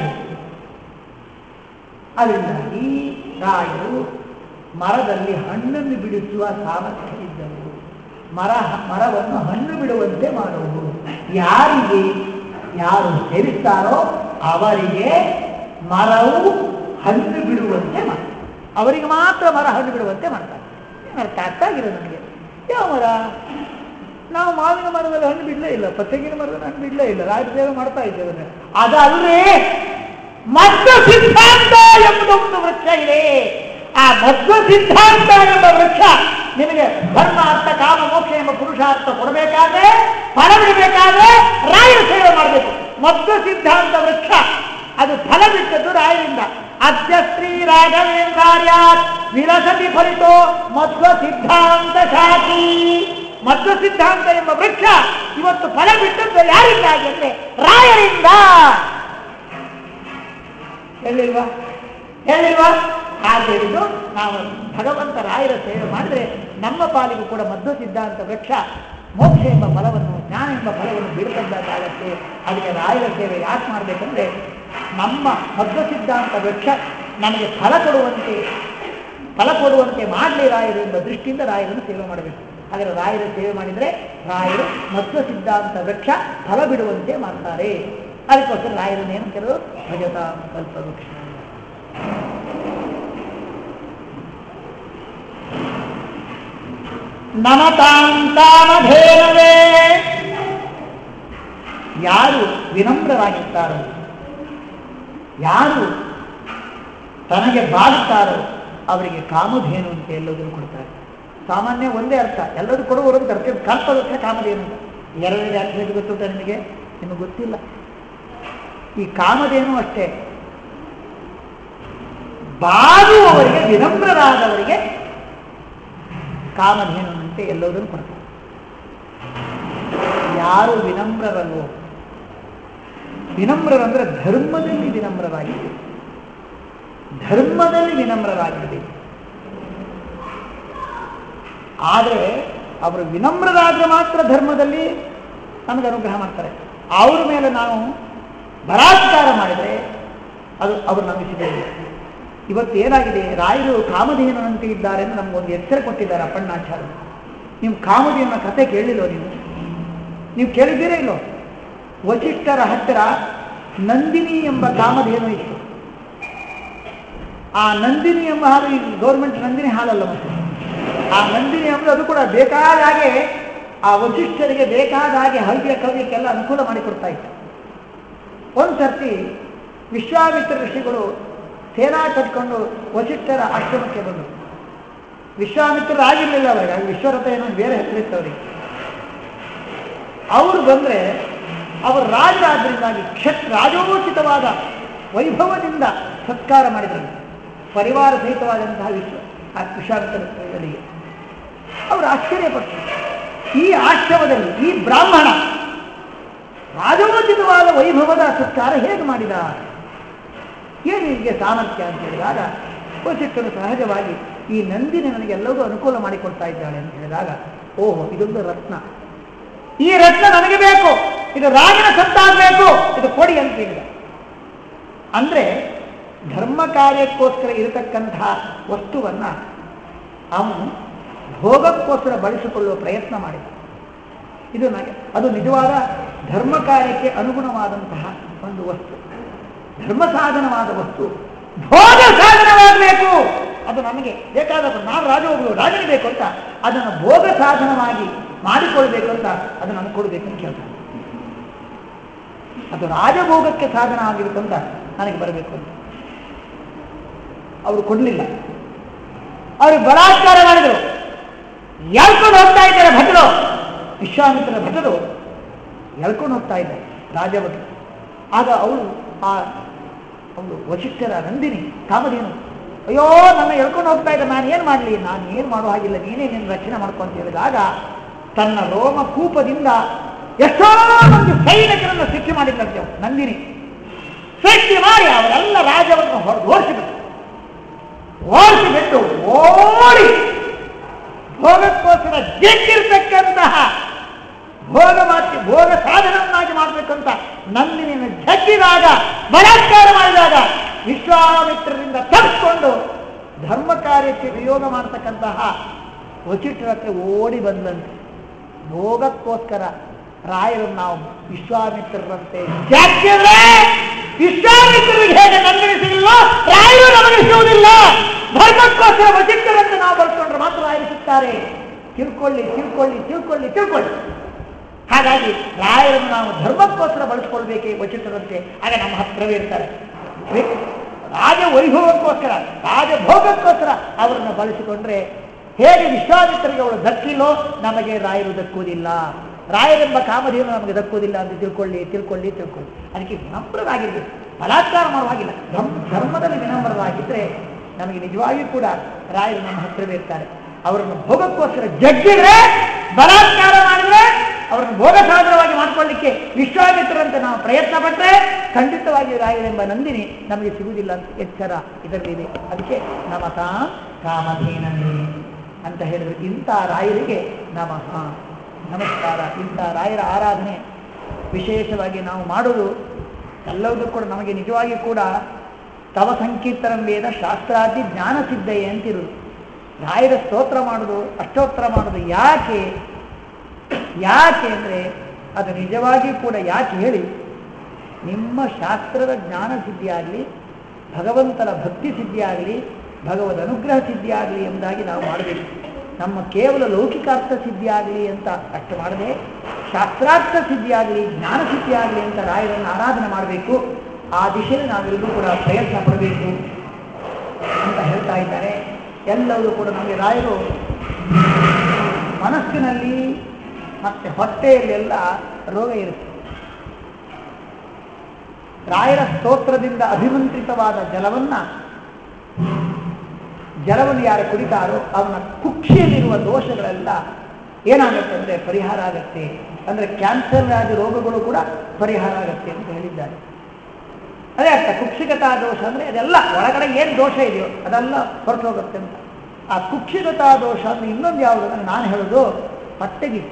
ಅದರಿಂದಾಗಿ ರಾಯರು ಮರದಲ್ಲಿ ಹಣ್ಣನ್ನು ಬಿಡಿಸುವ ಸಾಮರ್ಥ್ಯ ಇದ್ದವು ಮರ ಮರವನ್ನು ಹಣ್ಣು ಬಿಡುವಂತೆ ಮಾಡುವುದು ಯಾರಿಗೆ ಯಾರು ಸೇರಿಸ್ತಾರೋ ಅವರಿಗೆ ಮರವು ಹಣ್ಣು ಬಿಡುವಂತೆ ಮಾಡ್ತಾರೆ ಅವರಿಗೆ ಮಾತ್ರ ಮರ ಹಣ್ಣು ಬಿಡುವಂತೆ ಮಾಡ್ತಾರೆ ಅರ್ಥ ಅರ್ಥ ಆಗಿರೋದು ನನಗೆ ಯಾವ ಮರ ನಾವು ಮಾವಿನ ಮರದಲ್ಲಿ ಹಣ್ಣು ಬಿಡಲೇ ಇಲ್ಲ ಪತ್ತೆಗಿನ ಮರದಲ್ಲಿ ಹಣ್ಣು ಬಿಡಲೇ ಇಲ್ಲ ರಾಜ ಸೇವೆ ಮಾಡ್ತಾ ಇದ್ದೇವೆ ಅದಲ್ಲದೆ ಮಧ್ವ ಸಿದ್ಧಾಂತ ಎಂಬುದು ಒಂದು ವೃಕ್ಷ ಇದೆ ಆ ಮಧ್ವ ಸಿದ್ಧಾಂತ ಎಂಬ ವೃಕ್ಷ ನಿಮಗೆ ಧರ್ಮ ಅರ್ಥ ಕಾಮ ಮೋಕ್ಷ ಎಂಬ ಪುರುಷಾರ್ಥ ಕೊಡಬೇಕಾದ್ರೆ ಫಲ ಬಿಡಬೇಕಾದ್ರೆ ರಾಯರ ಸೇವೆ ಮಾಡಬೇಕು ಮಧ್ವ ಸಿದ್ಧಾಂತ ವೃಕ್ಷ ಅದು ಫಲ ಬಿಟ್ಟದ್ದು ರಾಯರಿಂದ ಅದ್ಯ ಶ್ರೀ ರಾಘವೇಂದ್ರಾರ್ಯಾತ್ ವಿರಸತಿ ಫಲಿತೋ ಮಧ್ವ ಸಿದ್ಧಾಂತ ಶಾಖಿ ಮಧ್ವ ಸಿದ್ಧಾಂತ ಎಂಬ ವೃಕ್ಷ ಇವತ್ತು ಫಲ ಬಿಟ್ಟದ್ದು ಯಾರಿಂದಾಗಿ ಅಂದ್ರೆ ರಾಯರಿಂದ ಹೇಳಿಲ್ವಾ ಹೇಳಿಲ್ವಾ ಆದ್ದರಿಂದ ನಾವು ಭಗವಂತ ರಾಯರ ಸೇವೆ ಮಾಡಿದ್ರೆ ನಮ್ಮ ಪಾಲಿಗೂ ಕೂಡ ಮಧ್ವ ಸಿದ್ಧಾಂತ ವೃಕ್ಷ ಮೋಕ್ಷ ಎಂಬ ಫಲವನ್ನು ಜ್ಞಾನ ಎಂಬ ಫಲವನ್ನು ಬಿಡತದ್ದಾಗತ್ತೆ ಅದಕ್ಕೆ ರಾಯರ ಸೇವೆ ಯಾಕೆ ಮಾಡಬೇಕಂದ್ರೆ ನಮ್ಮ ಮಧ್ವ ಸಿದ್ಧಾಂತ ವೃಕ್ಷ ನಮಗೆ ಫಲ ಕೊಡುವಂತೆ ಫಲ ಕೊಡುವಂತೆ ಮಾಡಲಿ ರಾಯರು ಎಂಬ ದೃಷ್ಟಿಯಿಂದ ರಾಯರನ್ನು ಸೇವೆ ಮಾಡಬೇಕು ಹಾಗಾದ್ರೆ ರಾಯರ ಸೇವೆ ಮಾಡಿದರೆ ರಾಯರು ಮಧ್ವ ಸಿದ್ಧಾಂತ ವೃಕ್ಷ ಫಲ ಬಿಡುವಂತೆ ಮಾಡ್ತಾರೆ ಅದಕ್ಕೋಸ್ಕರ ರಾಯರನ್ನು ಏನು ಕೆಲವು ಭಜತಾ ಕಲ್ಪ ವೃಕ್ಷ ನಮತಾಂತಾಮಧೇನವೇ ಯಾರು ವಿನಮ್ರರಾಗಿರ್ತಾರೋ ಯಾರು ತನಗೆ ಬಾಳುತ್ತಾರೋ ಅವರಿಗೆ ಕಾಮಧೇನು ಅಂತ ಎಲ್ಲದನ್ನು ಕೊಡ್ತಾರೆ ಸಾಮಾನ್ಯ ಒಂದೇ ಅರ್ಥ ಎಲ್ಲರೂ ಕೊಡುವರು ಅಂತ ಅರ್ಥ ಕಲ್ಪವೃಕ್ಷ ಕಾಮಧೇನು ಅಂತ ಎರಡನೇ ಅರ್ಥ ಹೇಗೆ ಗೊತ್ತುಂಟ ನಿಮಗೆ ನಿಮಗೆ ಗೊತ್ತಿಲ್ಲ ಈ ಕಾಮಧೇನು ಅಷ್ಟೇ ಬಾಳುವವರಿಗೆ ವಿನಮ್ರರಾದವರಿಗೆ ಕಾಮಧೇನು ಅಂತ ಎಲ್ಲದನ್ನು ಕೊಡ್ತಾರೆ ಯಾರು ವಿನಮ್ರರಲ್ವೋ ವಿನಮ್ರರಂದ್ರೆ ಧರ್ಮದಲ್ಲಿ ವಿನಮ್ರರಾಗಿದೆ ಧರ್ಮದಲ್ಲಿ ವಿನಮ್ರರಾಗಿರಬೇಕು ಆದರೆ ಅವರು ವಿನಮ್ರರಾದ್ರೆ ಮಾತ್ರ ಧರ್ಮದಲ್ಲಿ ನಮಗೆ ಅನುಗ್ರಹ ಮಾಡ್ತಾರೆ ಅವ್ರ ಮೇಲೆ ನಾವು ಬಲಾತ್ಕಾರ ಮಾಡಿದರೆ ಅದು ಅವರು ನಮಗೆ ಸಿಗಲಿಲ್ಲ ಇವತ್ತು ಏನಾಗಿದೆ ರಾಯರು ಕಾಮಧೇನಂತೆ ಇದ್ದಾರೆ ಎಂದು ನಮಗೊಂದು ಎಚ್ಚರ ಕೊಟ್ಟಿದ್ದಾರೆ ಅಪ್ಪಣ್ಣಾಚಾರ್ಯ ನೀವು ಕಾಮಧೇನ ಕಥೆ ಕೇಳಿಲ್ಲೋ ನೀವು ನೀವು ಕೇಳಿದ್ದೀರೇ ಇಲ್ಲೋ ವಶಿಷ್ಠರ ಹತ್ತಿರ ನಂದಿನಿ ಎಂಬ ಕಾಮಧೇನು ಇತ್ತು ಆ ನಂದಿನಿ ಎಂಬ ಹಾಲು ಈ ಗೌರ್ಮೆಂಟ್ ನಂದಿನಿ ಹಾಲಲ್ಲ ಮತ್ತೆ ಆ ನಂದಿನಿ ಎಂಬುದು ಅದು ಕೂಡ ಬೇಕಾದ ಹಾಗೆ ಆ ವಶಿಷ್ಠರಿಗೆ ಬೇಕಾದ ಹಾಗೆ ಹವ್ಯ ಕವ್ಯಕ್ಕೆಲ್ಲ ಅನುಕೂಲ ಮಾಡಿಕೊಡ್ತಾ ಇತ್ತು ಒಂದು ಸರ್ತಿ ವಿಶ್ವಾಮಿತ್ರ ಋಷಿಗಳು ಸೇನಾ ಕಟ್ಕೊಂಡು ವಶಿಷ್ಠರ ಆಶ್ರಮಕ್ಕೆ ಬಂದರು ವಿಶ್ವಾಮಿತ್ರರು ಆಗಿರಲಿಲ್ಲ ಅವರಿಗೆ ಆಗ ವಿಶ್ವರಥ ಏನೋ ಬೇರೆ ಹೆಸರಿತ್ತು ಅವರಿಗೆ ಅವರು ಬಂದ್ರೆ ಅವರು ರಾಜರಾದ್ರಿಂದಾಗಿ ಕ್ಷತ್ ರಾಜೋಚಿತವಾದ ವೈಭವದಿಂದ ಸತ್ಕಾರ ಮಾಡಿದರು ಪರಿವಾರ ಸಹಿತವಾದಂತಹ ವಿಶ್ವ ಆ ವಿಶ್ವಾಮಿತ್ರರಿಗೆ ಅವರು ಆಶ್ಚರ್ಯಪಟ್ಟರು ಈ ಆಶ್ರಮದಲ್ಲಿ ಈ ಬ್ರಾಹ್ಮಣ ರಾಜೋಚಿತವಾದ ವೈಭವದ ಸತ್ಕಾರ ಹೇಗೆ ಮಾಡಿದ ಏನು ನಿನಗೆ ಸಾಮರ್ಥ್ಯ ಅಂತ ಹೇಳಿದಾಗ ವಸಿಷ್ಠರು ಸಹಜವಾಗಿ ಈ ನಂದಿನಿ ನನಗೆ ಎಲ್ಲವೂ ಅನುಕೂಲ ಮಾಡಿಕೊಡ್ತಾ ಇದ್ದಾಳೆ ಅಂತ ಹೇಳಿದಾಗ ಓಹೋ ಇದೊಂದು ರತ್ನ ಈ ರತ್ನ ನನಗೆ ಬೇಕು ಇದು ರಾಜನ ಸತ್ತಾಗಬೇಕು ಇದು ಕೊಡಿ ಅಂತ ಹೇಳಿದ ಅಂದ್ರೆ ಧರ್ಮ ಕಾರ್ಯಕ್ಕೋಸ್ಕರ ಇರತಕ್ಕಂತಹ ವಸ್ತುವನ್ನ ಅವನು ಭೋಗಕ್ಕೋಸ್ಕರ ಬಳಸಿಕೊಳ್ಳುವ ಪ್ರಯತ್ನ ಮಾಡಿದ ಇದು ನನಗೆ ಅದು ನಿಜವಾದ ಧರ್ಮ ಕಾರ್ಯಕ್ಕೆ ಅನುಗುಣವಾದಂತಹ ಒಂದು ವಸ್ತು ಧರ್ಮ ಸಾಧನವಾದ ವಸ್ತು ಭೋಗ ಸಾಧನವಾಗಬೇಕು ಅದು ನಮಗೆ ಬೇಕಾದದ್ದು ನಾನು ರಾಜ ಹೋಗಲು ರಾಜನೇ ಬೇಕು ಅಂತ ಅದನ್ನು ಭೋಗ ಸಾಧನವಾಗಿ ಮಾಡಿಕೊಳ್ಬೇಕು ಅಂತ ಅದು ನನಗೆ ಕೊಡಬೇಕು ಅಂತ ಕೇಳ್ತಾನೆ ಅದು ರಾಜಭೋಗಕ್ಕೆ ಸಾಧನ ಆಗಿರುತ್ತೆ ಅಂತ ನನಗೆ ಬರಬೇಕು ಅಂತ ಅವರು ಕೊಡಲಿಲ್ಲ ಅವರು ಬಲಾತ್ಕಾರ ಮಾಡಿದರು ಎಳ್ಕೊಂಡು ಹೋಗ್ತಾ ಇದ್ದಾರೆ ಭಟರು ವಿಶ್ವಾಮಿತ್ರ ಭಟರು ಎಳ್ಕೊಂಡು ಹೋಗ್ತಾ ಇದ್ದಾರೆ ರಾಜಭಟರು ಆಗ ಅವಳು ಆ ಅವಳು ವಶಿಷ್ಠರ ನಂದಿನಿ ಕಾಮಧೇನು ಅಯ್ಯೋ ನನ್ನ ಎಳ್ಕೊಂಡು ಹೋಗ್ತಾ ಇದ್ದ ನಾನು ಏನು ಮಾಡಲಿ ನಾನು ಏನು ಮಾಡೋ ಹಾಗಿಲ್ಲ ನೀನೇ ನಿನ್ನ ರಕ್ಷಣೆ ಮಾಡ್ಕೊ ಅಂತ ಹೇಳಿದಾಗ ತನ್ನ ರೋಮ ಕೂಪದಿಂದ ಎಷ್ಟೋ ಮಂದಿ ಸೈನಿಕರನ್ನು ಸೃಷ್ಟಿ ಮಾಡಿದ್ದಂತೆ ಅವಳು, ನಂದಿನಿ ಸೃಷ್ಟಿ ಮಾಡಿ ಅವರೆಲ್ಲ ರಾಜವನ್ನು ಹೊರಗೆ ಓಡಿಸಿಬಿಟ್ಟು ಓಡಿಸಿಬಿಟ್ಟು ಓಡಿ ಭೋಗಕ್ಕೋಸ್ಕರ ಜಗ್ಗಿರ್ತಕ್ಕಂತಹ ಭೋಗ ಮಾತಿ ಭೋಗ ಸಾಧನವನ್ನಾಗಿ ಮಾಡಬೇಕಂತ ನಂದಿನಿಯನ್ನು ಜಗ್ಗಿದಾಗ ಬಲಾತ್ಕಾರ ಮಾಡಿದಾಗ ವಿಶ್ವಾಮಿತ್ರರಿಂದ ತಪ್ಪಿಕೊಂಡು ಧರ್ಮ ಕಾರ್ಯಕ್ಕೆ ವಿಯೋಗ ಮಾಡತಕ್ಕಂತಹ ವಚಿಷ್ಠರ ಹತ್ರ ಓಡಿ ಬಂದಂತೆ ಭೋಗಕ್ಕೋಸ್ಕರ ರಾಯರನ್ನು ನಾವು ವಿಶ್ವಾಮಿತ್ರರಂತೆ ಜಗ್ಗಿದ್ರೆ ವಿಶ್ವಾಮಿತ್ರರಿಗೆ ಹೇಗೆ ನಂದಿನಿ ಸಿಗಲ್ಲ ರಾಯರು ನಮಗೆ ಸಿಗುವುದಿಲ್ಲ ಧರ್ಮಕ್ಕೋಸ್ಕರ ವಚಿಷ್ಠರಂತೆ ನಾವು ಬರ್ಕೊಂಡ್ರೆ ಮಾತ್ರ ರಾಯರು ಸಿಗ್ತಾರೆ ತಿಳ್ಕೊಳ್ಳಿ ತಿಳ್ಕೊಳ್ಳಿ ತಿಳ್ಕೊಳ್ಳಿ ತಿಳ್ಕೊಳ್ಳಿ ಹಾಗಾಗಿ ರಾಯರನ್ನು ನಾವು ಧರ್ಮಕ್ಕೋಸ್ಕರ ಬಳಸ್ಕೊಳ್ಬೇಕೇ ವಚಿಷ್ಠರಂತೆ ಆಗ ನಮ್ಮ ಹತ್ರವೇ ಇರ್ತಾರೆ ರಾಜ ವೈಭವಕ್ಕೋಸ್ಕರ ರಾಜಭೋಗಕ್ಕೋಸ್ಕರ ಅವರನ್ನು ಬಳಸಿಕೊಂಡ್ರೆ ಹೇಗೆ ವಿಶ್ವಾಮಿತ್ರರಿಗೆ ಅವಳು ದಕ್ಕಿಲ್ಲೋ ನಮಗೆ ರಾಯರು ದಕ್ಕುವುದಿಲ್ಲ ರಾಯರೆಂಬ ಕಾಮಧೇನು ನಮಗೆ ದಕ್ಕುವುದಿಲ್ಲ ಅಂತ ತಿಳ್ಕೊಳ್ಳಿ ತಿಳ್ಕೊಳ್ಳಿ ತಿಳ್ಕೊಳ್ಳಿ ಅದಕ್ಕೆ ವಿನಮ್ರರಾಗಿರ್ಬೇಕು ಬಲಾತ್ಕಾರ ಮಾಡುವಾಗಿಲ್ಲ ಧರ್ಮ ಧರ್ಮದಲ್ಲಿ ವಿನಮ್ರರಾಗಿದ್ದರೆ ನಮಗೆ ನಿಜವಾಗಿಯೂ ಕೂಡ ರಾಯರು ನಮ್ಮ ಹತ್ರವೇ ಇರ್ತಾರೆ ಅವರನ್ನು ಭೋಗಕ್ಕೋಸ್ಕರ ಜಗ್ಗಿದ್ರೆ ಬಲಾತ್ಕಾರ ಮಾಡಿದ್ರೆ ಅವರನ್ನು ಭೋಗ ಸಾಧನವಾಗಿ ಮಾಡ್ಕೊಳ್ಳಿಕ್ಕೆ ವಿಶ್ವಾಮಿತ್ರರಂತೆ ನಾವು ಪ್ರಯತ್ನ ಪಟ್ಟರೆ ಖಂಡಿತವಾಗಿ ರಾಯರೆಂಬ ನಂದಿನಿ ನಮಗೆ ಸಿಗುವುದಿಲ್ಲ ಅಂತ ಎಚ್ಚರ ಇದರಲ್ಲಿದೆ ಅದಕ್ಕೆ ನಮತ ಕಾಮಧೇನಂದಿ ಅಂತ ಹೇಳಿದ್ರು ಇಂಥ ರಾಯರಿಗೆ ನಮಃ ನಮಸ್ಕಾರ ಇಂಥ ರಾಯರ ಆರಾಧನೆ ವಿಶೇಷವಾಗಿ ನಾವು ಮಾಡೋದು ಎಲ್ಲವೂ ಕೂಡ ನಮಗೆ ನಿಜವಾಗಿ ಕೂಡ ತವ ಸಂಕೀರ್ತನ ವೇದ ಶಾಸ್ತ್ರಾದಿ ಜ್ಞಾನ ಸಿದ್ಧಯೇ ಅಂತಿರುವುದು ರಾಯರ ಸ್ತೋತ್ರ ಮಾಡೋದು ಅಷ್ಟೋತ್ತರ ಮಾಡೋದು ಯಾಕೆ ಯಾಕೆ ಅಂದರೆ ಅದು ನಿಜವಾಗಿ ಕೂಡ ಯಾಕೆ ಹೇಳಿ ನಿಮ್ಮ ಶಾಸ್ತ್ರದ ಜ್ಞಾನ ಸಿದ್ಧಿಯಾಗಲಿ ಭಗವಂತನ ಭಕ್ತಿ ಸಿದ್ಧಿಯಾಗಲಿ ಭಗವದ್ ಅನುಗ್ರಹ ಸಿದ್ಧಿಯಾಗಲಿ ಎಂಬುದಾಗಿ ನಾವು ಮಾಡಬೇಕು ನಮ್ಮ ಕೇವಲ ಲೌಕಿಕಾರ್ಥ ಸಿದ್ಧಿಯಾಗಲಿ ಅಂತ ಅಷ್ಟು ಮಾಡದೆ ಶಾಸ್ತ್ರಾರ್ಥ ಸಿದ್ಧಿಯಾಗಲಿ ಜ್ಞಾನ ಸಿದ್ಧಿಯಾಗಲಿ ಅಂತ ರಾಯರನ್ನು ಆರಾಧನೆ ಮಾಡಬೇಕು ಆ ದಿಶೆಯಲ್ಲಿ ನಾವೆಲ್ಲರೂ ಕೂಡ ಪ್ರಯತ್ನ ಪಡಬೇಕು ಅಂತ ಹೇಳ್ತಾ ಇದ್ದಾರೆ ಎಲ್ಲವೂ ಕೂಡ ನಮಗೆ ರಾಯರು ಮನಸ್ಸಿನಲ್ಲಿ ಮತ್ತೆ ಹೊಟ್ಟೆಯಲ್ಲೆಲ್ಲ ರೋಗ ಇರುತ್ತೆ ರಾಯರ ಸ್ತೋತ್ರದಿಂದ ಅಭಿಮಂತ್ರಿತವಾದ ಜಲವನ್ನ ಜಲವನ್ನು ಯಾರು ಕುಡಿತಾರೋ ಅವನ ಕುಕ್ಷಿಯಲ್ಲಿರುವ ದೋಷಗಳೆಲ್ಲ ಏನಾಗುತ್ತೆ ಅಂದರೆ ಪರಿಹಾರ ಆಗತ್ತೆ ಅಂದರೆ ಕ್ಯಾನ್ಸರ್ ಆದ ರೋಗಗಳು ಕೂಡ ಪರಿಹಾರ ಆಗತ್ತೆ ಅಂತ ಹೇಳಿದ್ದಾರೆ ಅದೇ ಅರ್ಥ ಕುಕ್ಷಿಗತಾ ದೋಷ ಅಂದರೆ ಅದೆಲ್ಲ ಒಳಗಡೆ ಏನು ದೋಷ ಇದೆಯೋ ಅದೆಲ್ಲ ಹೊರಟು ಹೋಗುತ್ತೆ ಅಂತ ಆ ಕುಕ್ಷಿಗತಾ ದೋಷ ಅಂದ್ರೆ ಇನ್ನೊಂದು ಯಾವುದು ಅಂದ್ರೆ ನಾನು ಹೇಳೋದು ಹೊಟ್ಟೆಗಿಚ್ಚು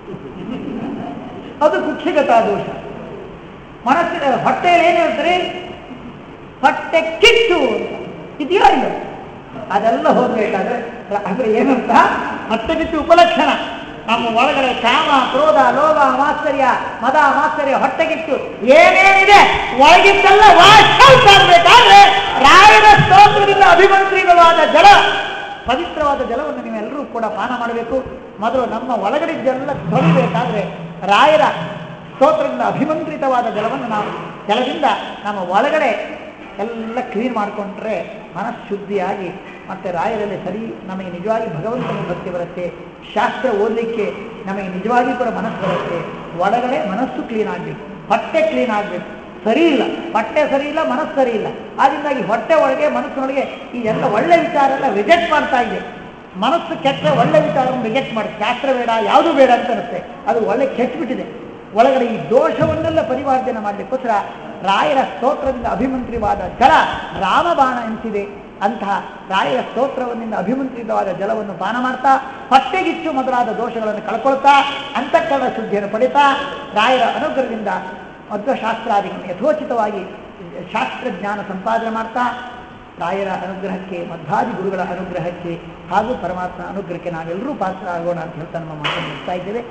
ಅದು ಕುಕ್ಷಿಗತಾ ದೋಷ ಮನಸ್ಸಿನ ಹೊಟ್ಟೆಯಲ್ಲಿ ಏನು ಹೇಳ್ತಾರೆ ಹೊಟ್ಟೆ ಕಿಚ್ಚು ಅಂತ ಇದೆಯಾ ಇಲ್ಲ ಅದೆಲ್ಲ ಹೋಗ್ಬೇಕಾದ್ರೆ ಅಂದ್ರೆ ಏನಂತ ಹೊಟ್ಟೆ ಕಿಚ್ಚು ಉಪಲಕ್ಷಣ ನಮ್ಮ ಒಳಗಡೆ ಕಾಮ ಕ್ರೋಧ ಲೋಭ ಮಾತ್ಸರ್ಯ ಮದ ಮಾತ್ಸರ್ಯ ಹೊಟ್ಟೆಗಿತ್ತು ಏನೇನಿದೆ ಒಳಗಿದ್ದೆಲ್ಲ ವಾಶೌಟ್ ಆಗ್ಬೇಕಾದ್ರೆ ರಾಯರ ಸ್ತೋತ್ರದಿಂದ ಅಭಿಮಂತ್ರಿಗಳಾದ ಜಲ ಪವಿತ್ರವಾದ ಜಲವನ್ನು ನೀವೆಲ್ಲರೂ ಕೂಡ ಪಾನ ಮಾಡಬೇಕು ಮೊದಲು ನಮ್ಮ ಒಳಗಡಿದ್ದೆಲ್ಲ ತೊಳಿಬೇಕಾದ್ರೆ ರಾಯರ ಸ್ತೋತ್ರದಿಂದ ಅಭಿಮಂತ್ರಿತವಾದ ಜಲವನ್ನು ನಾವು ಜಲದಿಂದ ನಮ್ಮ ಒಳಗಡೆ ಎಲ್ಲ ಕ್ಲೀನ್ ಮಾಡಿಕೊಂಡ್ರೆ ಮನಃಶುದ್ಧಿಯಾಗಿ ಮತ್ತೆ ರಾಯರಲ್ಲಿ ಸರಿ ನಮಗೆ ನಿಜವಾಗಿ ಭಗವಂತನ ಭಕ್ತಿ ಬರುತ್ತೆ ಶಾಸ್ತ್ರ ಓದಲಿಕ್ಕೆ ನಮಗೆ ನಿಜವಾಗಿ ಕೂಡ ಮನಸ್ಸು ಬರುತ್ತೆ ಒಳಗಡೆ ಮನಸ್ಸು ಕ್ಲೀನ್ ಆಗಬೇಕು ಹೊಟ್ಟೆ ಕ್ಲೀನ್ ಆಗಬೇಕು ಸರಿ ಇಲ್ಲ ಹೊಟ್ಟೆ ಸರಿ ಇಲ್ಲ ಮನಸ್ಸು ಸರಿ ಇಲ್ಲ ಆದ್ದರಿಂದಾಗಿ ಹೊಟ್ಟೆ ಒಳಗೆ ಮನಸ್ಸಿನೊಳಗೆ ಈ ಎಲ್ಲ ಒಳ್ಳೆ ವಿಚಾರ ಎಲ್ಲ ರಿಜೆಕ್ಟ್ ಮಾಡ್ತಾ ಇದೆ ಮನಸ್ಸು ಕೆಟ್ಟ ಒಳ್ಳೆ ವಿಚಾರವನ್ನು ರಿಜೆಕ್ಟ್ ಮಾಡಿ ಶಾಸ್ತ್ರ ಬೇಡ ಯಾವುದೂ ಬೇಡ ಅಂತ ಅನಿಸುತ್ತೆ ಅದು ಒಳ್ಳೆ ಕೆಟ್ಟಬಿಟ್ಟಿದೆ ಒಳಗಡೆ ಈ ದೋಷವನ್ನೆಲ್ಲ ಪರಿವರ್ತನೆ ಮಾಡಲಿಕ್ಕೋಸ್ಕರ ರಾಯರ ಸ್ತೋತ್ರದಿಂದ ಅಭಿಮಂತ್ರಿವಾದ ಜಲ ರಾಮಬಾಣ ಎನಿಸಿದೆ ಅಂತಹ ರಾಯರ ಸ್ತೋತ್ರವನ್ನಿಂದ ಅಭಿಮಂತ್ರಿತವಾದ ಜಲವನ್ನು ಪಾನ ಮಾಡ್ತಾ ಹೊಟ್ಟೆಗಿಚ್ಚು ಮೊದಲಾದ ದೋಷಗಳನ್ನು ಕಳ್ಕೊಳ್ತಾ ಅಂತಃಕರಣ ಶುದ್ಧಿಯನ್ನು ಪಡಿತಾ ರಾಯರ ಅನುಗ್ರಹದಿಂದ ಮಧ್ವಶಾಸ್ತ್ರಾದಿಗಳನ್ನು ಯಥೋಚಿತವಾಗಿ ಶಾಸ್ತ್ರಜ್ಞಾನ ಸಂಪಾದನೆ ಮಾಡ್ತಾ ರಾಯರ ಅನುಗ್ರಹಕ್ಕೆ ಮಧ್ವಾದಿ ಗುರುಗಳ ಅನುಗ್ರಹಕ್ಕೆ ಹಾಗೂ ಪರಮಾತ್ಮ ಅನುಗ್ರಹಕ್ಕೆ ನಾವೆಲ್ಲರೂ ಪಾತ್ರ ಆಗೋಣ ಅಂತ ಹೇಳ್ತಾ ನಮ್ಮ ಮಾತನ್ನು ಮುಕ್ತಾ ಇದ್ದೇವೆ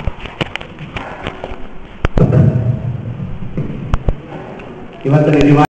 ಇವತ್ತಿನ ದಿವ